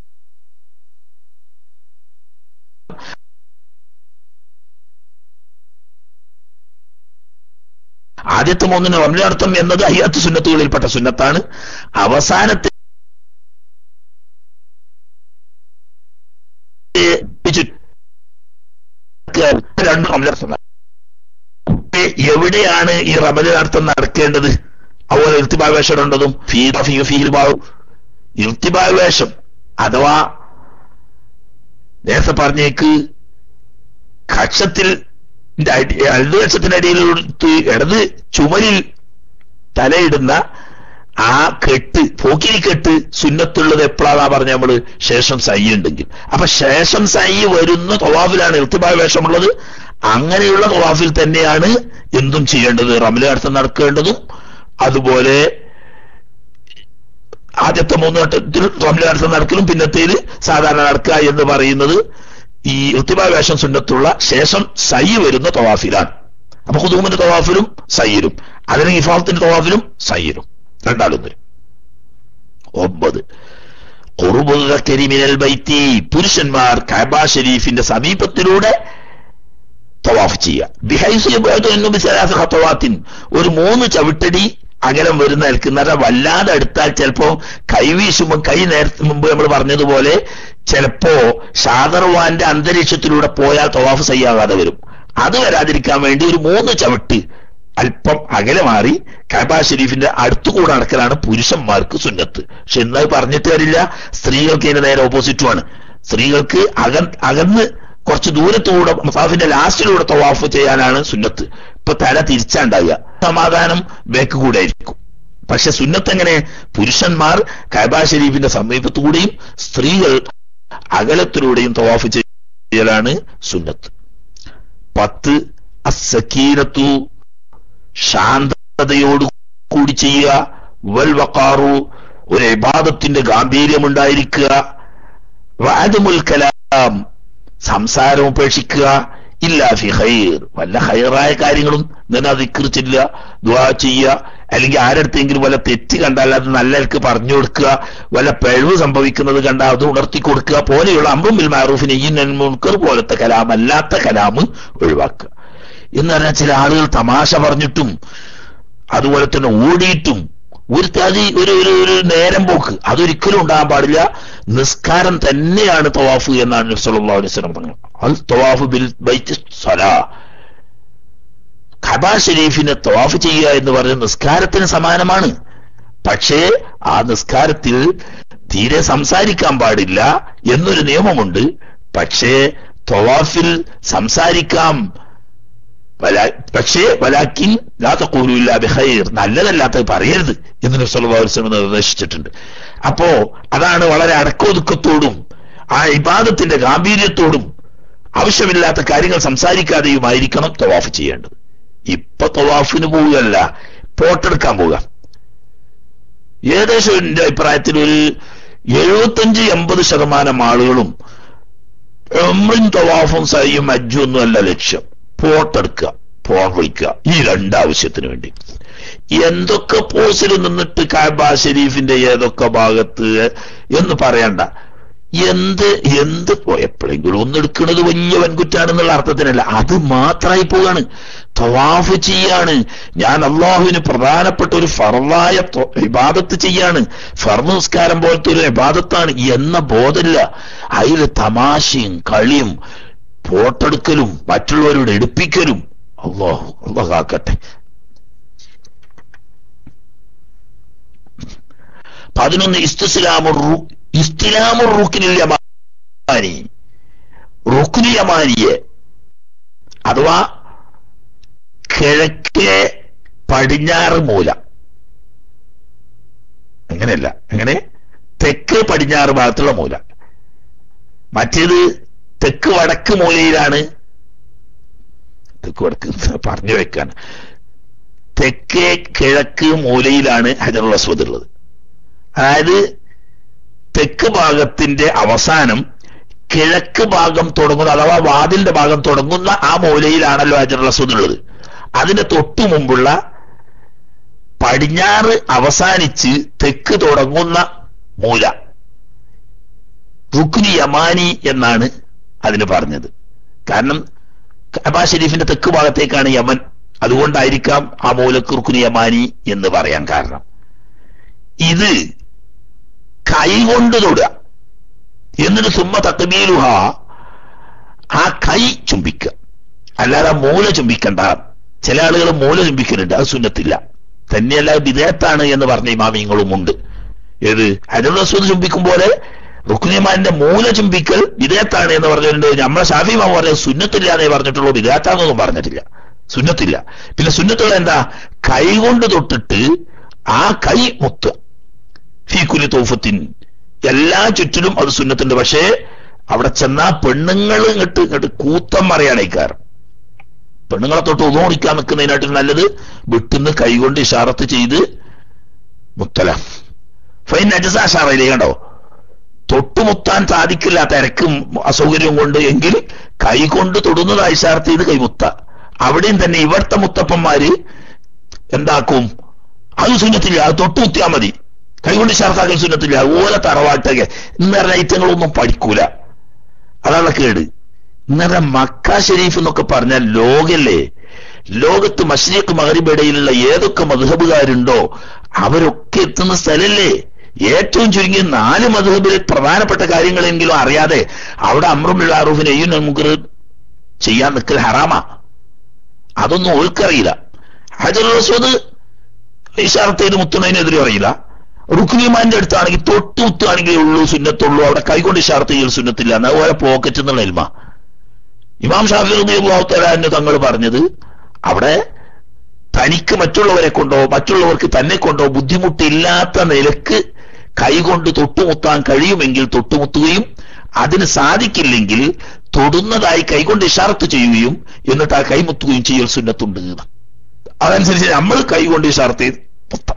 ആദ്യത്തെ മൂന്നിന് റമലർത്ഥം എന്നത് അയ്യാത്ത് സുന്നത്തുകളിൽപ്പെട്ട സുന്നത്താണ് അവസാനത്തെ രണ്ട് റമലർത്ഥം എവിടെയാണ് ഈ റമലർത്ഥം നടക്കേണ്ടത് അതുപോലെ ഇർത്തിബാവേഷം ഉണ്ടതും ഇർത്തിബാവേഷം അഥവാ നേരത്തെ പറഞ്ഞേക്ക് കക്ഷത്തിൽ ഇടത് കക്ഷത്തിനടിയിൽ ഇടത് ചുമലിൽ തലയിടുന്ന ആ കെട്ട് പോക്കിരി കെട്ട് സുന്നത്തുള്ളത് എപ്പോഴാണ് പറഞ്ഞ നമ്മള് ശേഷം സൈ ഉണ്ടെങ്കിൽ അപ്പൊ ശേഷം സൈ വരുന്ന തൊവാഫിലാണ് ഇർത്തിബായ വേഷമുള്ളത് അങ്ങനെയുള്ള തൊവാഫിൽ തന്നെയാണ് എന്തും ചെയ്യേണ്ടത് റമലാർത്ഥം നടക്കേണ്ടതും അതുപോലെ ആദ്യത്തെ മൂന്ന് ഘട്ടത്തിൽ റമലാർത്ഥം നടക്കലും പിന്നത്തേല് സാധാരണ നടക്കുക എന്ന് പറയുന്നത് ഈ ഇർത്തിബാ വേഷം സുന്നത്തുള്ള ശേഷം സൈ വരുന്ന തവാഫിലാണ് അപ്പൊ ഹുദൂമിന്റെ തവാഫിലും സയ്യിലും അതിന് ഇഫാലത്തിന്റെ തവാഫിലും സയ്യിലും രണ്ടാളും വരും ഒമ്പത് കരിമിനൽ ബൈത്തി പുരുഷന്മാർ കാബ ഷരീഫിന്റെ സമീപത്തിലൂടെ തവാഫ് ചെയ്യുക ബിഹൈസുവാത്തിൻ ഒരു മൂന്ന് ചവിട്ടടി അകലം വരുന്ന നിൽക്കുന്നവരെ വല്ലാതെ അടുത്താൽ ചിലപ്പോ കൈവീശുമ്പോൾ കൈ നേരത്തെ മുമ്പ് നമ്മൾ പറഞ്ഞതുപോലെ ചിലപ്പോ ഷാദർവാന്റെ അന്തരീക്ഷത്തിലൂടെ പോയാൽ തവാഫ് ചെയ്യാകാതെ വരും അത് വരാതിരിക്കാൻ വേണ്ടി ഒരു മൂന്ന് ചവിട്ട് അല്പം അകലെ മാറി കബ ഷെരീഫിന്റെ അടുത്തുകൂടെ നടക്കലാണ് പുരുഷന്മാർക്ക് സുന്നത്ത് പക്ഷെ എന്നാൽ പറഞ്ഞിട്ട് വരില്ല സ്ത്രീകൾക്ക് ഇതിന് നേരെ ഓപ്പോസിറ്റുമാണ് സ്ത്രീകൾക്ക് അക അകന്ന് കുറച്ച് ദൂരത്തൂടെ മസാഫിന്റെ ലാസ്റ്റിലൂടെ തവാഫ് ചെയ്യാനാണ് സുന്നത്ത് ഇപ്പൊ തല തിരിച്ചാണ്ടാവുക സമാധാനം ബേക്ക് കൂടെ ആയിരിക്കും പക്ഷെ സുന്നത്ത് എങ്ങനെ പുരുഷന്മാർ കൈബ ഷെരീഫിന്റെ സമീപത്തുകൂടെയും സ്ത്രീകൾ അകലത്തിലൂടെയും തവാഫ് ചെയ്യലാണ് സുന്നത്ത് പത്ത് അസക്കീനത്തു ശാന്തതയോട് കൂടി ചെയ്യുക വൽ വക്കാറു ഒരു ഇബാദത്തിന്റെ ഗാംഭീര്യം ഉണ്ടായിരിക്കുക വാദമുൽ കലാം സംസാരം ഉപേക്ഷിക്കുക ഇല്ല ഫി ഖൈർ വല്ല ഹൈറായ കാര്യങ്ങളും നിന്ന് അതിക്രിച്ചില്ല ദുആ ചെയ്യുക അല്ലെങ്കിൽ ആരടുത്തെങ്കിലും വല്ല തെറ്റ് കണ്ടാൽ അത് നല്ലവർക്ക് പറഞ്ഞു കൊടുക്കുക വല്ല പിഴവ് സംഭവിക്കുന്നത് കണ്ടാൽ അത് ഉണർത്തി കൊടുക്കുക പോലെയുള്ള അമ്പും ബിൽ മാറൂഫിന് ഈ മുൻകർ പോലത്തെ കലാം അല്ലാത്ത കലാം ഒഴിവാക്കുക എന്ന് പറഞ്ഞാൽ ചില ആളുകൾ തമാശ പറഞ്ഞിട്ടും അതുപോലെ തന്നെ ഓടിയിട്ടും ഒരു തതി ഒരു ഒരു ഒരു നേരം പോക്ക് അതൊരിക്കലും ഉണ്ടാകാൻ പാടില്ല നിസ്കാരം തന്നെയാണ് തവാഫ് എന്നാണ് നബി സല്ലല്ലാഹു അലൈഹി വസല്ലം പറഞ്ഞത് അൽ തവാഫ് ബിൽ ബൈത്ത് സലാ ഖബ ഷരീഫിനെ തവാഫ് ചെയ്യുക എന്ന് പറയുന്നത് നിസ്കാരത്തിന് സമാനമാണ് പക്ഷേ ആ നിസ്കാരത്തിൽ തീരെ സംസാരിക്കാൻ പാടില്ല എന്നൊരു നിയമമുണ്ട് പക്ഷേ തവാഫിൽ സംസാരിക്കാം വലാ- പക്ഷേ വലാക്കിൻ ലാത്തക്കൂലില്ല ബിഹൈർ നല്ലതല്ലാത്തത് പറയരുത് എന്ന് നബി സല്ലല്ലാഹു അലൈഹി വസല്ലം നിർദ്ദേശിച്ചിട്ടുണ്ട് അപ്പോ അതാണ് വളരെ അടക്കോതുക്കത്തോടും ആ ഇബാദത്തിന്റെ ഗാംഭീര്യത്തോടും ആവശ്യമില്ലാത്ത കാര്യങ്ങൾ സംസാരിക്കാതെയുമായിരിക്കണം തവാഫ് ചെയ്യേണ്ടത് ഇപ്പൊ തവാഫിന് പോവുകയല്ല പോട്ടെടുക്കാൻ പോവുക ഏകദേശം എന്റെ അഭിപ്രായത്തിൽ ഒരു എഴുപത്തഞ്ച് എൺപത് ശതമാനം ആളുകളും ഉംറയും തവാഫും സയ്യും അജ്ജും ഒന്നും അല്ല ലക്ഷ്യം പോട്ടെടുക്കുക പോൺ വിളിക്കുക ഈ രണ്ടാവശ്യത്തിന് വേണ്ടി എന്തൊക്കെ പോസിൽ നിന്നിട്ട് കാബ ഷെരീഫിന്റെ ഏതൊക്കെ ഭാഗത്ത് എന്ന് പറയണ്ട എന്ത് എന്ത് പോ- എപ്പോഴെങ്കിലും ഒന്നെടുക്കുന്നത് വലിയ വൻകുറ്റാണെന്നുള്ള അർത്ഥത്തിനല്ല അത് മാത്രമായി പോവാണ് തവാഫ് ചെയ്യാണ് ഞാൻ അള്ളാഹുവിന് പ്രധാനപ്പെട്ട ഒരു ഫറവായ ത്വ- ഇബാദത്ത് ചെയ്യാണ് ഫർമ നിസ്കാരം പോലത്തെ ഒരു ഇബാദത്താണ് എന്ന ബോധമില്ല അതിൽ തമാശയും കളിയും ഫോട്ടെടുക്കലും മറ്റുള്ളവരോട് എടുപ്പിക്കലും അള്ളാഹു അള്ളാഹ് കാക്കട്ടെ പതിനൊന്ന് ഇസ്തുസ്ലാമുർ റു- ഇസ്തിലാമുർ റുക്കിനിൽ യമാനി റുക്കുനി യമാനിയെ അഥവാ കിഴക്കേ പടിഞ്ഞാറ് മൂല അങ്ങനെയല്ല അങ്ങനെ തെക്ക് പടിഞ്ഞാറ് ഭാഗത്തുള്ള മൂല മറ്റേത് തെക്ക് വടക്ക് മൂലയിലാണ് തെക്ക് വടക്ക് പറഞ്ഞു വെക്കാൻ തെക്കേ കിഴക്ക് മൂലയിലാണ് ഹജറുൽ അസ്വദ് ഉള്ളത് അതായത് തെക്ക് ഭാഗത്തിന്റെ അവസാനം കിഴക്ക് ഭാഗം തുടങ്ങുന്ന അഥവാ വാതിലിന്റെ ഭാഗം തുടങ്ങുന്ന ആ മൂലയിലാണല്ലോ ഹജറുൽ അസ്വദ് ഉള്ളത് അതിന്റെ തൊട്ടു മുമ്പുള്ള പടിഞ്ഞാറ് അവസാനിച്ച് തെക്ക് തുടങ്ങുന്ന മൂല റുക്നി യമാനി എന്നാണ് അതിന് പറഞ്ഞത് കാരണം കബ ഷെരീഫിന്റെ തെക്ക് ഭാഗത്തേക്കാണ് യമൻ അതുകൊണ്ടായിരിക്കാം ആ മൂലക്ക് റുക്നി യമാനി എന്ന് പറയാൻ കാരണം ഇത് കൈകൊണ്ട് തൊടുക എന്നിട്ട് സുമ്മ തക്ബീലുഹ ആ കൈ ചുംബിക്കുക അല്ലാതെ ആ മൂല ചുംബിക്കണ്ട ചില ആളുകൾ മൂല ചുംബിക്കുന്നുണ്ട് അത് സുന്നത്തില്ല തന്നെയല്ല വിദേഹത്താണ് എന്ന് പറഞ്ഞ ഇമാമിയങ്ങളും ഉണ്ട് ഏത് ഹജറുൽ അസ്വദ് ചുംബിക്കും പോലെ റുക്നിമാന്റെ മൂല ചുംബിക്കൽ വിദേഹത്താണ് എന്ന് പറഞ്ഞിട്ടുണ്ട് നമ്മളെ ഷാഫി മാവ് പറഞ്ഞത് സുന്നത്തില്ല എന്നേ പറഞ്ഞിട്ടുള്ളൂ വിദേഹത്താന്നൊന്നും പറഞ്ഞിട്ടില്ല സുന്നത്തില്ല പിന്നെ സുന്നത്തുള്ള എന്താ കൈ കൊണ്ട് തൊട്ടിട്ട് ആ കൈ മുത്തുക ഫീക്കുലി തൗഫത്തിൻ എല്ലാ ചുറ്റിലും അത് സുന്നത്തുണ്ട് പക്ഷേ അവിടെ ചെന്നാ പെണ്ണുങ്ങൾ ഇങ്ങോട്ട് ഇങ്ങോട്ട് കൂത്തം മറിയാണേക്കാരം പെണ്ണുങ്ങളെ തൊട്ട് ഉതോണിക്കാൻ നിൽക്കുന്നതിനായിട്ട് നല്ലത് വിട്ടുന്ന് കൈകൊണ്ട് ഇഷാറത്ത് ചെയ്ത് മുത്തല ഫൈൻ നജസ അഷാറയിലേ കണ്ടോ തൊട്ടുമുത്താൻ സാധിക്കില്ല തിരക്കും അസൗകര്യവും കൊണ്ട് എങ്കിൽ കൈ കൊണ്ട് തൊടുന്നത് ഇഷാർത്ത് ചെയ്ത് കൈമുത്ത അവിടെയും തന്നെ ഇവിടുത്തെ മുത്തപ്പന്മാര് എന്താക്കും അത് സുന്നത്തില്ല അത് തൊട്ടുമുത്തിയാ മതി കൈകൊണ്ട് ഷർത്താക്കൽ സുന്നത്തില്ല ഓല തറവാട്ടൊക്കെ ഇന്നേറെ ഐറ്റങ്ങളൊന്നും പഠിക്കൂല അതാണ് കേട് ഇന്നേറെ മക്ക ഷെരീഫ് എന്നൊക്കെ പറഞ്ഞാൽ ലോകല്ലേ ലോകത്ത് മഷ്രീഖ് മഹരിബ് ഇടയിലുള്ള ഏതൊക്കെ മധുഹബുകാരുണ്ടോ അവരൊക്കെ എത്തുന്ന സ്ഥലല്ലേ ഏറ്റവും ചുരുങ്ങിയ നാല് മധുഹബിലെ പ്രധാനപ്പെട്ട കാര്യങ്ങളെങ്കിലും അറിയാതെ അവിടെ അമ്രുമിള്ള അറൂഫിനെയും നമുക്ക് ചെയ്യാൻ നിൽക്കൽ ഹറാമ അതൊന്നും ഓൾക്കറിയില്ല ഹജർ റസൂദ് ഇഷാർത്ത് ചെയ്ത് മുത്തുന്നതിനെതിരെ അറിയില്ല റുക്നിമാന്റെ അടുത്താണെങ്കിൽ തൊട്ട് മുത്തുകയാണെങ്കിലേ ഉള്ളൂ സുന്നത്തുള്ളൂ അവിടെ കൈകൊണ്ട് ഇഷാർത്ത് ചെയ്യൽ സുന്നത്തില്ല അതുപോലെ പോക്കറ്റ് എന്നുള്ള എൽമ ഇമാം ഷാഫി റബിഅള്ളാഹുത്തലാന്ന് തങ്ങൾ പറഞ്ഞത് അവിടെ തനിക്ക് മറ്റുള്ളവരെ കൊണ്ടോ മറ്റുള്ളവർക്ക് തന്നെ കൊണ്ടോ ബുദ്ധിമുട്ടില്ലാത്ത നിലക്ക് കൈകൊണ്ട് തൊട്ടുമുത്താൻ കഴിയുമെങ്കിൽ തൊട്ടുമുത്തുകയും അതിന് സാധിക്കില്ലെങ്കിൽ തൊടുന്നതായി കൈകൊണ്ട് ഇഷാർത്ത് ചെയ്യുകയും എന്നിട്ട് ആ കൈമുത്തുകയും ചെയ്യൽ സുന്നത്തുണ്ട് എന്ന്. അതനുസരിച്ച് നമ്മൾ കൈകൊണ്ട് ഇഷാർത്ത് ചെയ്ത് മുത്താം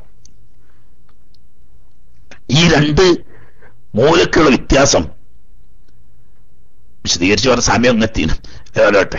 ഈ രണ്ട് മൂലക്കുള്ള വ്യത്യാസം വിശദീകരിച്ച് പറഞ്ഞ സമയം എത്തിന് ഏതാട്ടെ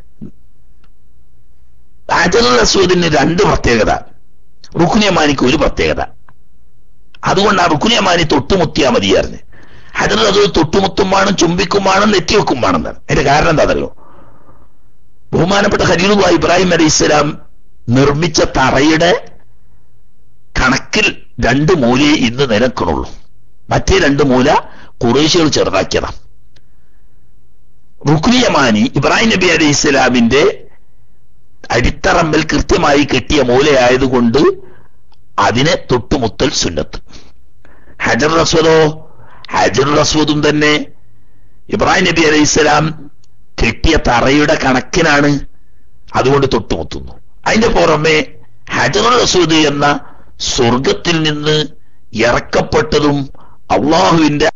അജറുൽ അസ്വദിന് രണ്ട് പ്രത്യേകത റുക്കുനിയമാനിക്ക് ഒരു പ്രത്യേകത അതുകൊണ്ട് ആ റുക്കുനിയമാനി തൊട്ടുമുത്തിയാ മതിയായിരുന്നു ഹജറുൽ അസ്വദ് തൊട്ടുമുത്തും വേണം ചുംബിക്കും വേണം നെറ്റിവെക്കും വേണമെന്നാണ് അതിന്റെ കാരണം എന്താണല്ലോ ബഹുമാനപ്പെട്ട ഖലീലുല്ലാ ഇബ്രാഹിം അലൈഹി ഇസ്ലാം നിർമ്മിച്ച തറയുടെ കണക്കിൽ രണ്ട് മൂലയെ ഇന്ന് നിലക്കണുള്ളൂ മറ്റേ രണ്ട് മൂല കുറേശ്യകൾ ചെറുതാക്കിയതാണ് റുക്നിയമാനി ഇബ്രാഹിം നബി അലൈഹി ഇസ്ലാമിന്റെ അടിത്തറമ്പൽ കൃത്യമായി കെട്ടിയ മൂലയായതുകൊണ്ട് അതിനെ തൊട്ടുമുത്തൽ സുന്നത്ത് ഹജർ റസ്വദോ ഹജർ റസ്വദും തന്നെ ഇബ്രാഹിം നബി അലൈഹി ഇസ്ലാം കെട്ടിയ തറയുടെ കണക്കിനാണ് അതുകൊണ്ട് തൊട്ടുമുത്തുന്നു അതിന്റെ പുറമെ ഹജർ റസൂദ് എന്ന സ്വർഗത്തിൽ നിന്ന് ഇറക്കപ്പെട്ടതും അള്ളാഹുവിന്റെ